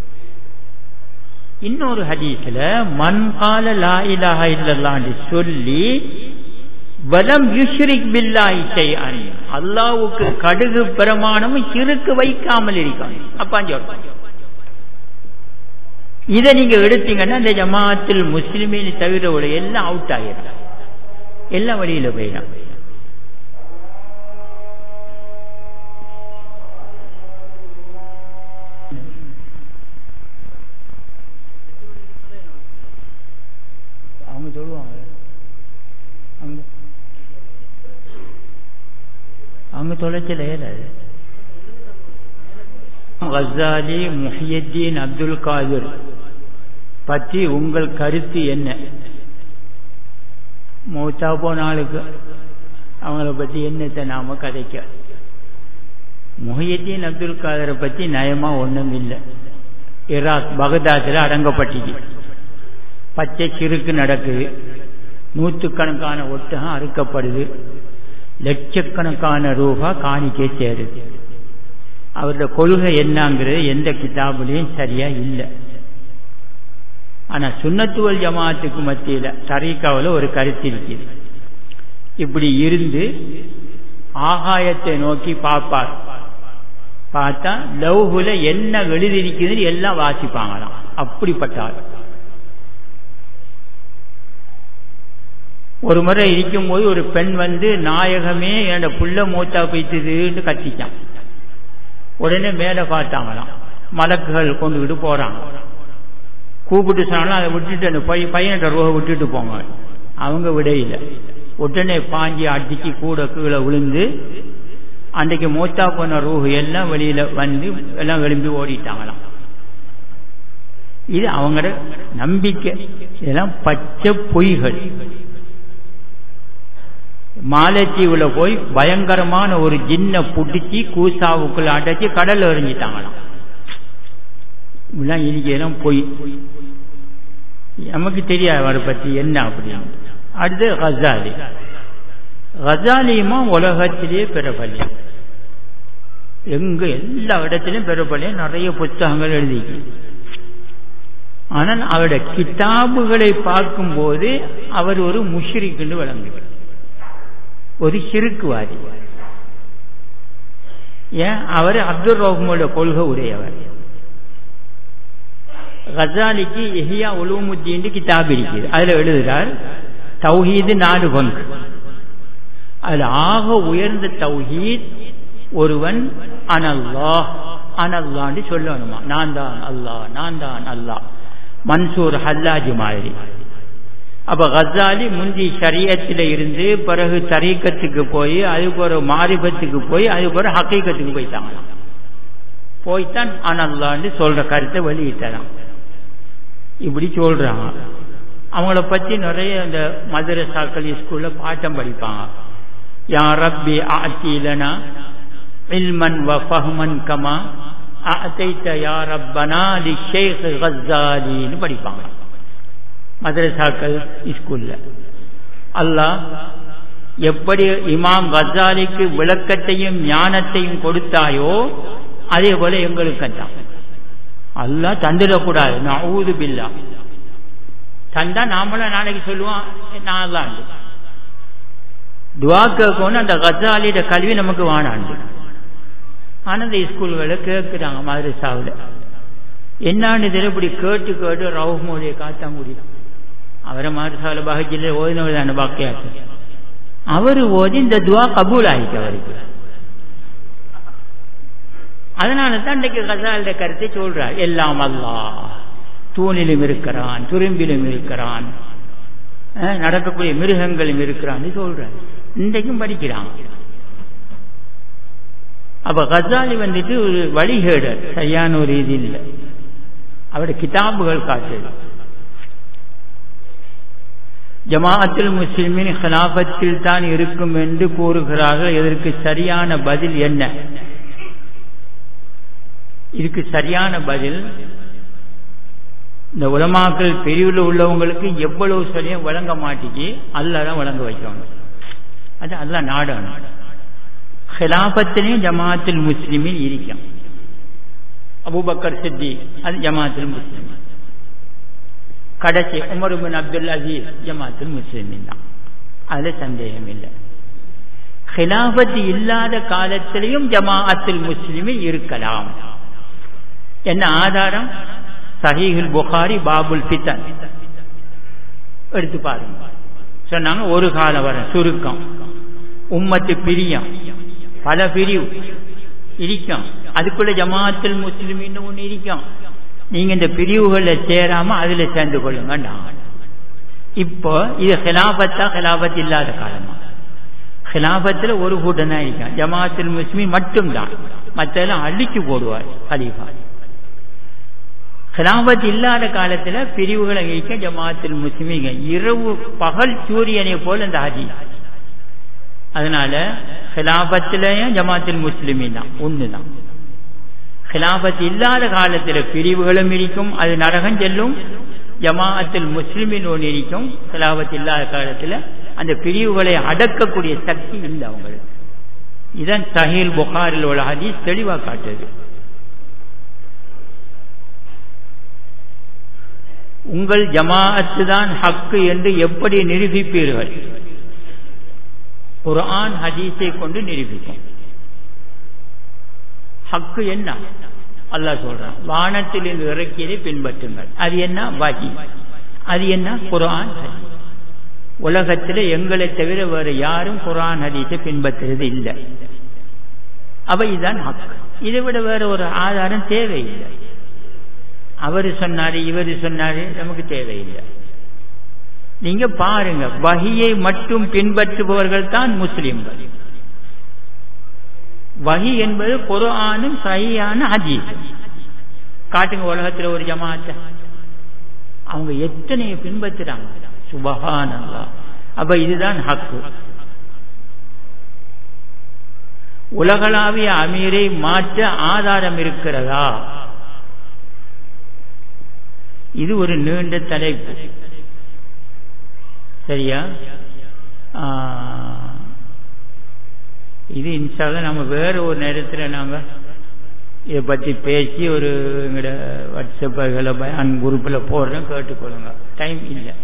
இன்னொரு ஹதீஸ்ல மண் கால லா இலாஹ இல்லல்லான்னு சொல்லி வலம் யுஷ்ரிக் பில்லாஹி ஷைஅன் அல்லாஹ்வுக்கு கடுகு பிரமாணமும் சிறுக்கு வைக்காமல் இருக்கணும் அப்பான் சொல்றாங்க இதை நீங்க எடுத்தீங்கன்னா இந்த ஜமாத்தில் முஸ்லிமின் தவிர உள்ள எல்லாம் அவுட் ஆயிடும் எல்லாம் வழியில போயிடும் அவங்க சொல்லுவாங்க அங்க அவங்க தொலைச்சல ஏறாது கசாலி முஹியத்தீன் அப்துல் காதிர் பற்றி உங்கள் கருத்து என்ன மூத்தா போனாளுக்கு அவங்கள பத்தி என்னத்தை நாம கதைக்க முஹியத்தீன் அப்துல் காதரை பத்தி நயமா ஒண்ணும் இல்லை ஈராக் பகதாத்தில் அடங்கப்பட்டிச்சு பச்சை சிறுக்கு நடக்குது நூற்றுக்கணக்கான ஒட்டகம் அறுக்கப்படுது லட்சக்கணக்கான ரூபா காணிக்கை சேருது அவருடைய கொள்கை என்னங்கிறது எந்த கிதாபுலையும் சரியா இல்லை ஆனா சுண்ணத்துவல் ஜமாத்துக்கு மத்தியில தரீக்காவில் ஒரு கருத்து இருக்குது இப்படி இருந்து ஆகாயத்தை நோக்கி பார்ப்பார் பார்த்தா லவ்ஹுல என்ன எழுதிருக்குதுன்னு எல்லாம் வாசிப்பாங்களாம் அப்படிப்பட்டார் ஒரு முறை இருக்கும்போது ஒரு பெண் வந்து நாயகமே என்னோட புள்ள மூத்தா போய்த்துதுன்னு கத்திச்சான் உடனே மேல பார்த்தாங்களாம் மலக்குகள் கொண்டுகிட்டு போறாங்க கூப்பிட்டு சொன்னாலும் அதை விட்டுட்டு அந்த பையன்கிட்ட ரூபா விட்டுட்டு போங்க அவங்க விடையில உடனே பாஞ்சி அடிச்சு கூட கீழே விழுந்து அன்றைக்கு மூத்தா போன ரூஹு எல்லாம் வெளியில வந்து எல்லாம் விளம்பி ஓடிட்டாங்களாம் இது அவங்களோட நம்பிக்கை இதெல்லாம் பச்சை பொய்கள் மாலத்தீவுல போய் பயங்கரமான ஒரு ஜின்ன புடிச்சு கூசாவுக்குள்ள அடைச்சு கடல்ல எறிஞ்சிட்டாங்களாம் இப்படிலாம் இனிக்கலாம் போய் நமக்கு தெரியாது அவரை பத்தி என்ன அப்படின்னு அடுத்து ஹசாலி ஹசாலியுமா உலகத்திலேயே பிரபல்யம் எங்க எல்லா இடத்திலும் பிரபல்யம் நிறைய புத்தகங்கள் எழுதிக்கு ஆனால் அவருடைய கிதாபுகளை பார்க்கும்போது அவர் ஒரு முஷ்ரிக்குன்னு விளங்குகிறார் ஒரு சிறுக்குவாதி ஏன் அவர் அப்துல் ரஹ்மோட கொள்கை உடையவர் கசாலிக்கு எஹியா உலூமுத்தீன் கிதாப் இருக்குது அதுல எழுதுகிறார் தௌஹீது நாலு பங்கு அதுல ஆக உயர்ந்த தௌஹீத் ஒருவன் அனல்லா அனல்லான்னு சொல்லணுமா நான் தான் அல்லாஹ் நான் தான் அல்லாஹ் மன்சூர் ஹல்லாஜி மாதிரி அப்ப கசாலி முந்தி சரியத்தில் இருந்து பிறகு தரீக்கத்துக்கு போய் அதுக்கு ஒரு மாரிபத்துக்கு போய் அதுக்கு ஒரு ஹக்கீக்கத்துக்கு போயிட்டாங்களாம் போய்த்தான் அனல்லான்னு சொல்ற கருத்தை வெளியிட்டாராம் இப்படி சொல்றாங்க அவங்கள பத்தி நிறைய இந்த மதரசாக்கள் ஸ்கூல்ல பாட்டம் படிப்பாங்க யா ரப்பி ஆத்திலனா இல்மன் வ ஃபஹ்மன் கமா அத்தைத்த யா ரப்பனா லி ஷேக் கஸ்ஸாலின்னு படிப்பாங்க மதரசாக்கள் ஸ்கூல்ல அல்லாஹ் எப்படி இமாம் கசாலிக்கு விளக்கத்தையும் ஞானத்தையும் கொடுத்தாயோ அதே போல எங்களுக்கு தான் அல்லாஹ் தந்துடக்கூடாது நவுது பில்லா தந்தா நாமளும் நாளைக்கு சொல்லுவோம் நான் தான் துவா கேட்கணும் அந்த கசாலியோட கல்வி நமக்கு வானாண்டு ஆனா இந்த ஸ்கூல்களை கேட்கிறாங்க மதரசாவில் என்னான்னு இதில் இப்படி கேட்டு கேட்டு ரவுஃப் மோடியை காத்தாங்குடி அவரை மதரசாவில் பகஜில் ஓதினவர் தானே பாக்கியாச்சு அவர் ஓதி இந்த துவா கபூல் ஆயிட்டு அவருக்கு அதனால தான் இன்றைக்கு கசாலிட கருத்தை சொல்றார் எல்லாம் அல்லா தூணிலும் இருக்கிறான் துரும்பிலும் இருக்கிறான் நடக்கக்கூடிய மிருகங்களும் இருக்கிறான் சொல்றார் இன்றைக்கும் படிக்கிறான் அப்ப கசாலி வந்துட்டு ஒரு வழிகேடர் சரியான ஒரு இது இல்லை அவருடைய கிதாபுகள் காட்டுது ஜமாஅத்துல் முஸ்லிமின் ஹிலாபத்தில் தான் இருக்கும் என்று கூறுகிறார்கள் இதற்கு சரியான பதில் என்ன இதுக்கு சரியான பதில் இந்த உலமாக்கள் பிரிவில் உள்ளவங்களுக்கு எவ்வளவு சொல்லியும் வழங்க மாட்டேங்கி அல்லாதான் வழங்க வைக்கணும் அது அல்ல நாடணும் ஹிலாபத்திலையும் ஜமாத்தில் முஸ்லிமின் இருக்கும் அபுபக்கர் சித்தி அது ஜமாத்தில் முஸ்லிமின் கடைசி உமர் பின் அப்துல் அசீஸ் ஜமாத்தில் முஸ்லிமின் தான் அதுல சந்தேகம் இல்லை ஹிலாபத் இல்லாத காலத்திலையும் ஜமாஅத்தில் முஸ்லிமின் இருக்கலாம் என்ன ஆதாரம் சஹீஹுல் புகாரி பாபுல் பித்தன் எடுத்து பாருங்க சொன்னாங்க ஒரு கால வர சுருக்கம் உம்மத்து பிரியம் பல பிரிவு இருக்கும் அதுக்குள்ள ஜமாத்தில் முஸ்லிமின்னு ஒண்ணு இருக்கும் நீங்க இந்த பிரிவுகள்ல சேராம அதுல சேர்ந்து கொள்ளுங்க இப்போ இது ஹிலாபத்தா ஹிலாபத் இல்லாத காலமா ஹிலாபத்துல ஒரு கூட்டம் தான் இருக்கும் ஜமாத்தில் முஸ்லிம் மட்டும்தான் மற்றெல்லாம் அழிச்சு போடுவார் ஹலீஃபா ஹிலாபத் இல்லாத காலத்துல பிரிவுகளை வைக்க ஜமாத்தில் முஸ்லிமிங்க இரவு பகல் சூரியனை போல இந்த ஹதி அதனால ஹிலாபத்திலையும் ஜமாத்தில் முஸ்லிமின் தான் ஒண்ணுதான் ஹிலாபத் இல்லாத காலத்துல பிரிவுகளும் இருக்கும் அது நரகம் செல்லும் ஜமாஅத்தில் முஸ்லிமின் ஒன்று இருக்கும் ஹிலாபத் இல்லாத காலத்துல அந்த பிரிவுகளை அடக்கக்கூடிய சக்தி இல்லை அவங்களுக்கு இதன் சஹீல் புகாரில் உள்ள ஹதீஸ் தெளிவா காட்டுது உங்கள் ஜமாஅத்து தான் ஹக்கு என்று எப்படி நிரூபிப்பீர்கள் குர்ஆன் ஹதீஸை கொண்டு நிரூபிக்கும் ஹக்கு என்ன அல்லாஹ் சொல்றான் வானத்தில் இருந்து இறக்கியதை பின்பற்றுங்கள் அது என்ன வகி அது என்ன குர்ஆன் ஹதீஸ் உலகத்தில் எங்களை தவிர வேறு யாரும் குர்ஆன் ஹதீஸை பின்பற்றுறது இல்லை அவ இதுதான் ஹக் இதை விட வேற ஒரு ஆதாரம் தேவையில்லை அவரு சொன்னாரு இவரு சொன்னாரு நமக்கு தேவையில்லை நீங்க பாருங்க வகியை மட்டும் பின்பற்றுபவர்கள் தான் முஸ்லிம்கள் வகி என்பது குரானும் சரியான ஹதீஸ் காட்டுங்க உலகத்துல ஒரு ஜமாத்த அவங்க எத்தனையை பின்பற்றுறாங்க சுபகானல்லா அப்ப இதுதான் ஹக்கு உலகளாவிய அமீரை மாற்ற ஆதாரம் இருக்கிறதா இது ஒரு நீண்ட தலைப்பு சரியா இது இன்ஷால நம்ம வேற ஒரு நேரத்தில் நாங்க இதை பற்றி பேசி ஒரு எங்களோட வாட்ஸ்அப்புகளை அன் குரூப்பில் போடுறோம் கேட்டுக்கொள்ளுங்க டைம் இல்லை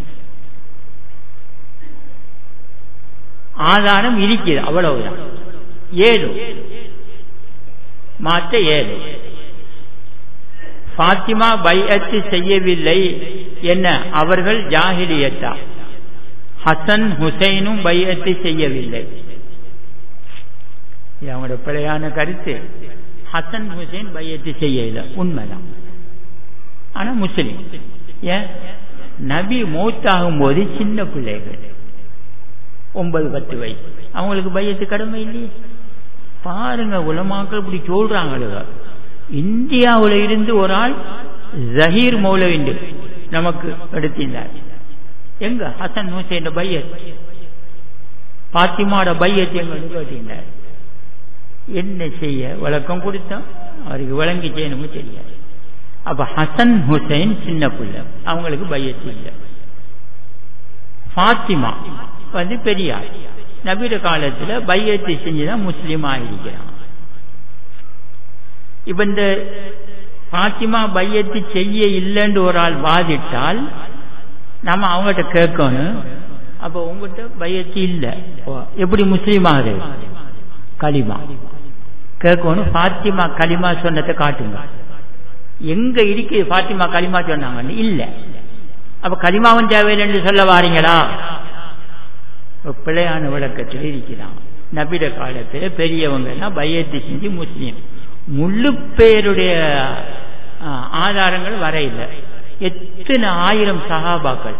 ஆதாரம் இருக்குது அவ்வளவுதான் ஏழு மாற்ற ஏழு பாத்திமா பைஅத்து செய்யவில்லை என்ன அவர்கள் ஜாகிலியத்தா ஹசன் ஹுசைனும் பையத்தை செய்யவில்லை அவங்களோட பிழையான கருத்து ஹசன் ஹுசைன் பையத்தை செய்யல உண்மைதான் ஆனா முஸ்லிம் ஏன் நபி மூத்தாகும் போது சின்ன பிள்ளைகள் ஒன்பது பத்து வயசு அவங்களுக்கு பையத்து கடமை இல்லையே பாருங்க உலமாக்கள் இப்படி சொல்றாங்க இந்தியாவில் இருந்து ஒரு ஆள் ஜஹீர் மௌலவிண்டு நமக்கு எடுத்திருந்தார் எங்க ஹசன் ஹுசேன் பையத் பாத்திமாட பையத் எங்களுக்கு கேட்டிருந்தார் என்ன செய்ய விளக்கம் கொடுத்தோம் அவருக்கு விளங்கி செய்யணுமோ தெரியாது அப்ப ஹசன் ஹுசைன் சின்ன பிள்ளை அவங்களுக்கு பையத்து இல்லை பாத்திமா வந்து பெரியார் நபீர காலத்துல பையத்தை செஞ்சுதான் முஸ்லீம் ஆயிருக்கிறான் இப்ப இந்த பாத்திமா பையத்து செய்ய இல்லைன்னு ஒரு ஆள் வாதிட்டால் நம்ம அவங்ககிட்ட கேட்கணும் அப்ப உங்ககிட்ட பையத்து இல்லை எப்படி முஸ்லீம் ஆகுது களிமா கேட்கணும் பாத்திமா களிமா சொன்னதை காட்டுங்க எங்க இருக்கு பாத்திமா களிமா சொன்னாங்கன்னு இல்ல அப்ப களிமாவும் தேவையில்லை சொல்ல வாரீங்களா பிள்ளையான விளக்கத்தில் இருக்கிறான் நபிட காலத்தில் பெரியவங்க எல்லாம் பையத்து செஞ்சு முஸ்லீம் முழு பேருடைய ஆதாரங்கள் வர இல்லை எத்தனை ஆயிரம் சகாபாக்கள்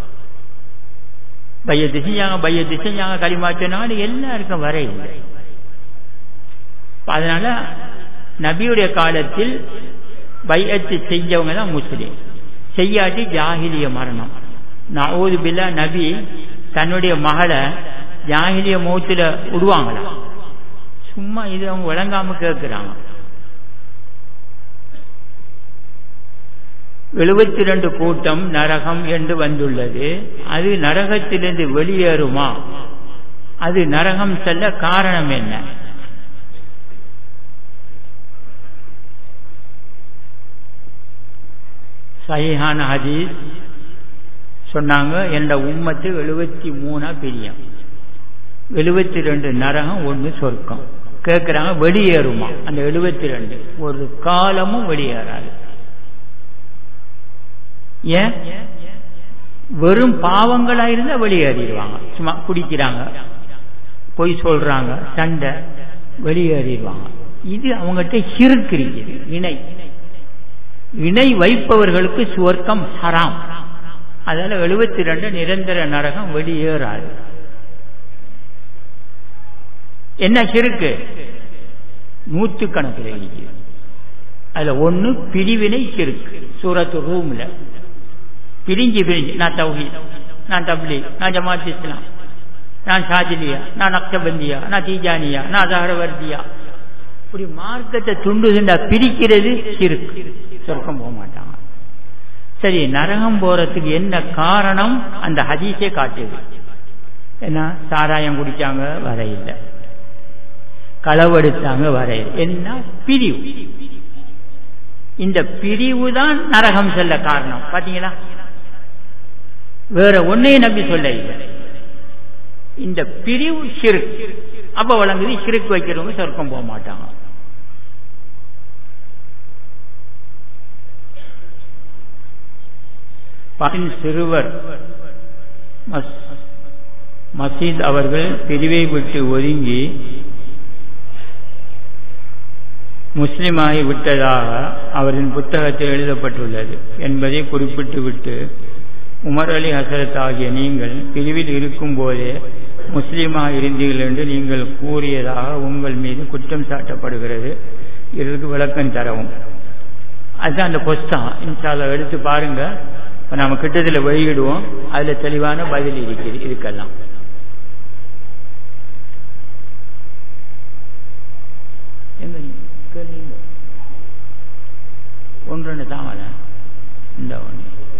பையத்து செஞ்சாங்க பையத்து செஞ்சாங்க களிமா சொன்னாங்க எல்லாருக்கும் வர இல்லை அதனால நபியுடைய காலத்தில் பையத்து செஞ்சவங்க தான் முஸ்லீம் செய்யாட்டி ஜாகிலிய மரணம் நவூது பில்லா நபி தன்னுடைய மகளை ஜாகிலிய மூத்துல விடுவாங்களா சும்மா இது அவங்க விளங்காம கேட்கிறாங்க எழுபத்தி ரெண்டு கூட்டம் நரகம் என்று வந்துள்ளது அது நரகத்திலிருந்து வெளியேறுமா அது நரகம் செல்ல காரணம் என்ன சஹிஹான ஹதீஸ் சொன்னாங்க என்ற உம்மத்து எழுபத்தி மூணா பிரியம் எழுபத்தி ரெண்டு நரகம் ஒன்று சொர்க்கம் கேட்கிறாங்க வெளியேறுமா அந்த எழுபத்தி ரெண்டு ஒரு காலமும் வெளியேறாது ஏன் வெறும் பாவங்களா இருந்தா வெளியேறிடுவாங்க சும்மா குடிக்கிறாங்க பொய் சொல்றாங்க சண்டை வெளியேறிடுவாங்க இது அவங்ககிட்ட சிறுக்கு இருக்குது இணை இணை வைப்பவர்களுக்கு சுவர்க்கம் ஹராம் அதனால எழுபத்தி ரெண்டு நிரந்தர நரகம் வெளியேறாது என்ன சிறுக்கு நூற்று கணக்கில் இருக்குது அதுல ஒன்னு பிரிவினை சிறுக்கு சூரத்து ரூம்ல பிரிஞ்சு பிரிஞ்சு நான் தௌஹி நான் தப்லி நான் ஜமாத் இஸ்லாம் நான் ஷாஜிலியா நான் அக்ஷபந்தியா நான் தீஜானியா நான் அசஹரவர்தியா இப்படி மார்க்கத்தை துண்டு துண்டா பிரிக்கிறது சிறுக்கு சொர்க்கம் போக மாட்டாங்க சரி நரகம் போறதுக்கு என்ன காரணம் அந்த ஹதீஸே காட்டுது என்ன சாராயம் குடிச்சாங்க வர இல்லை களவெடுத்தாங்க வர என்ன பிரிவு இந்த பிரிவு தான் நரகம் செல்ல காரணம் பாத்தீங்களா வேற ஒன்னையும் நம்பி சொல்ல இல்லை இந்த பிரிவு சிறுக்கு அப்ப வழங்குது சிறுக்கு வைக்கிறவங்க சொர்க்கம் போக மாட்டாங்க சிறுவர் மசீத் அவர்கள் பிரிவை விட்டு ஒதுங்கி முஸ்லிமாகி விட்டதாக அவரின் புத்தகத்தில் எழுதப்பட்டுள்ளது என்பதை குறிப்பிட்டு விட்டு உமர் அலி ஹசரத் ஆகிய நீங்கள் பிரிவில் இருக்கும் போதே முஸ்லீமாக இருந்தீர்கள் என்று நீங்கள் கூறியதாக உங்கள் மீது குற்றம் சாட்டப்படுகிறது இதற்கு விளக்கம் தரவும் அதுதான் அந்த புஸ்தகம் இன்ஷால எடுத்து பாருங்க இப்போ நம்ம கிட்டத்தில் வெளியிடுவோம் அதில் தெளிவான பதில் இருக்குது இதுக்கெல்லாம் ஒன்று தான் இந்த ஒன்று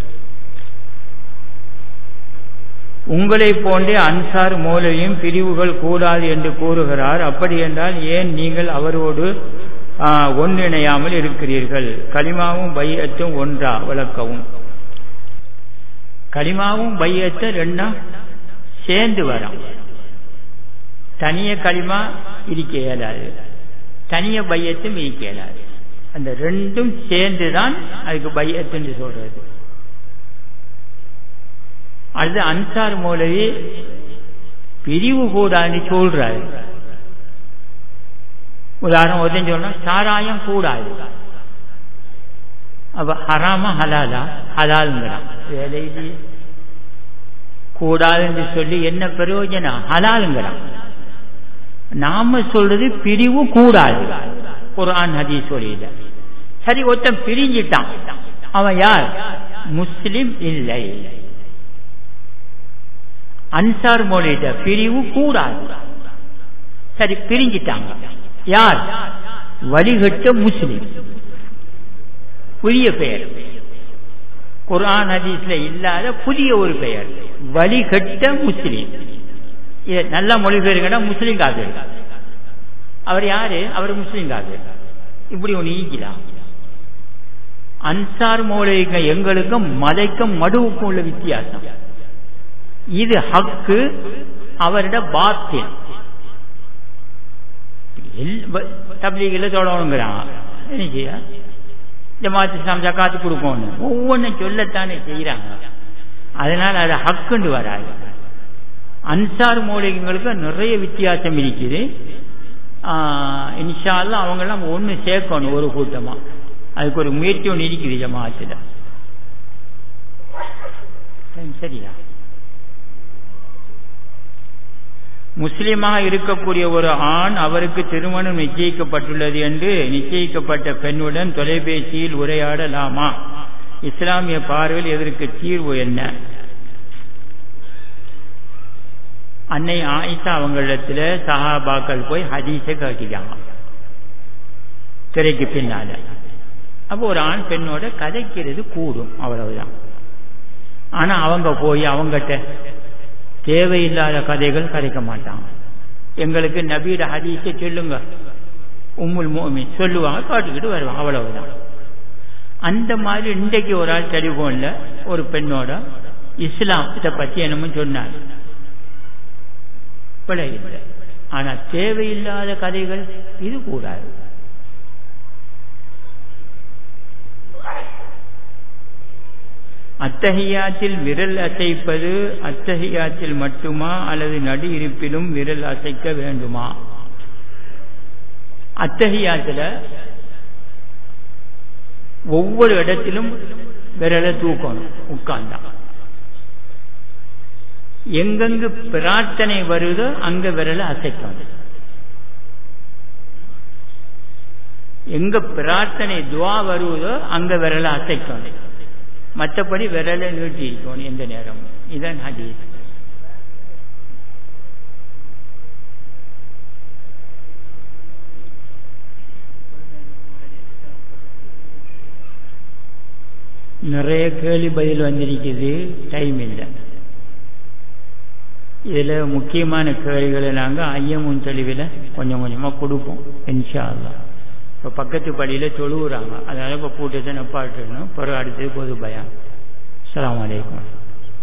உங்களை போன்றே அன்சார் மூலையும் பிரிவுகள் கூடாது என்று கூறுகிறார் அப்படி என்றால் ஏன் நீங்கள் அவரோடு ஒன்றிணையாமல் இருக்கிறீர்கள் களிமாவும் பையத்தும் ஒன்றா விளக்கவும் களிமாவும் பையத்தை ரெண்டா சேர்ந்து வரும் தனிய களிமா இருக்க இயலாது தனிய பையத்தும் இருக்க இயலாது அந்த ரெண்டும் சேர்ந்துதான் அதுக்கு பையத்துன்னு சொல்றது அது அன்சார் மூலவி பிரிவு கூடாதுன்னு சொல்றாரு உதாரணம் ஒருத்தன் சொன்னா சாராயம் கூடாது அப்ப ஹராமா ஹலாலா ஹலாலுங்கிறான் வேலையிலே கூடாதுன்னு சொல்லி என்ன பிரயோஜனம் ஹலாலுங்கிறான் நாம சொல்றது பிரிவு கூடாது குரான் ஹதீஸ் சொல்லியில சரி ஒருத்தன் பிரிஞ்சிட்டான் அவன் யார் முஸ்லிம் இல்லை அன்சார் மொழியிட்ட பிரிவு கூடாது சரி பிரிஞ்சிட்டாங்க யார் வழிகட்ட முஸ்லிம் புதிய பெயர் குரான் ஹதீஸ்ல இல்லாத புதிய ஒரு பெயர் வழிகட்ட முஸ்லிம் இதை நல்ல மொழிபெயர்கிட்ட முஸ்லீம் காது அவர் யாரு அவர் முஸ்லீம் காது இப்படி ஒன்று ஈக்கலாம் அன்சார் மோலைக்கு எங்களுக்கும் மதைக்கும் மடுவுக்கும் உள்ள வித்தியாசம் இது ஹக்கு அவரிட பாத்தில் தப்லீகில் சொல்லணுங்கிறான் என்ன செய்ய ஜமாத்து இஸ்லாம் ஜக்காத்து கொடுக்கணும் ஒவ்வொன்றும் சொல்லத்தானே செய்யறாங்க அதனால அது ஹக்குண்டு வராது அன்சார் மூலிகைங்களுக்கு நிறைய வித்தியாசம் இருக்குது இன்ஷால்லாம் அவங்கெல்லாம் ஒன்று சேர்க்கணும் ஒரு கூட்டமா அதுக்கு ஒரு முயற்சி ஒன்று இருக்குது ஜமாத்தில் சரியா முஸ்லிமாக இருக்கக்கூடிய ஒரு ஆண் அவருக்கு திருமணம் நிச்சயிக்கப்பட்டுள்ளது என்று நிச்சயிக்கப்பட்ட பெண்ணுடன் தொலைபேசியில் உரையாடலாமா இஸ்லாமிய பார்வையில் இதற்கு தீர்வு என்ன அன்னை ஆயிஷா அவங்களிடத்துல சஹாபாக்கள் போய் ஹதீஸை கேட்டிருக்காங்க திரைக்கு பின்னால அப்போ ஒரு ஆண் பெண்ணோட கதைக்கிறது கூடும் அவ்வளவுதான் ஆனா அவங்க போய் அவங்ககிட்ட தேவையில்லாத கதைகள் கதைக்க மாட்டாங்க எங்களுக்கு நபீட ஹதீஸை சொல்லுங்க உம்முல் மோமி சொல்லுவாங்க காட்டுக்கிட்டு வருவாங்க அவ்வளவுதான் அந்த மாதிரி இன்றைக்கு ஒரு ஆள் டெலிபோன்ல ஒரு பெண்ணோட இஸ்லாம் இதை பத்தி என்னமோ சொன்னார் பிழை இல்லை ஆனா தேவையில்லாத கதைகள் இது கூடாது அத்தகையாத்தில் விரல் அசைப்பது அத்தகையாத்தில் மட்டுமா அல்லது நடு இருப்பிலும் விரல் அசைக்க வேண்டுமா அத்தகையாத்துல ஒவ்வொரு இடத்திலும் விரலை தூக்கணும் உட்கார்ந்தா எங்கெங்கு பிரார்த்தனை வருதோ அங்க விரலை அசைக்கணும் எங்க பிரார்த்தனை துவா வருவதோ அங்க விரலை அசைக்கணும் மற்றபடி விரலை நீட்டி இருக்கணும் எந்த நேரம் இதான் ஹதீஸ் நிறைய கேள்வி பதில் வந்திருக்குது டைம் இல்லை இதில் முக்கியமான கேள்விகளை நாங்கள் ஐயமும் தெளிவில் கொஞ்சம் கொஞ்சமாக கொடுப்போம் இன்ஷா அல்லா இப்போ பக்கத்து படியில் தொழுவுறாங்க அதனால இப்போ கூட்டத்தை நப்பாட்டுணும் பிறகு அடுத்தது பொது பயம் அலாம் வலைக்கம்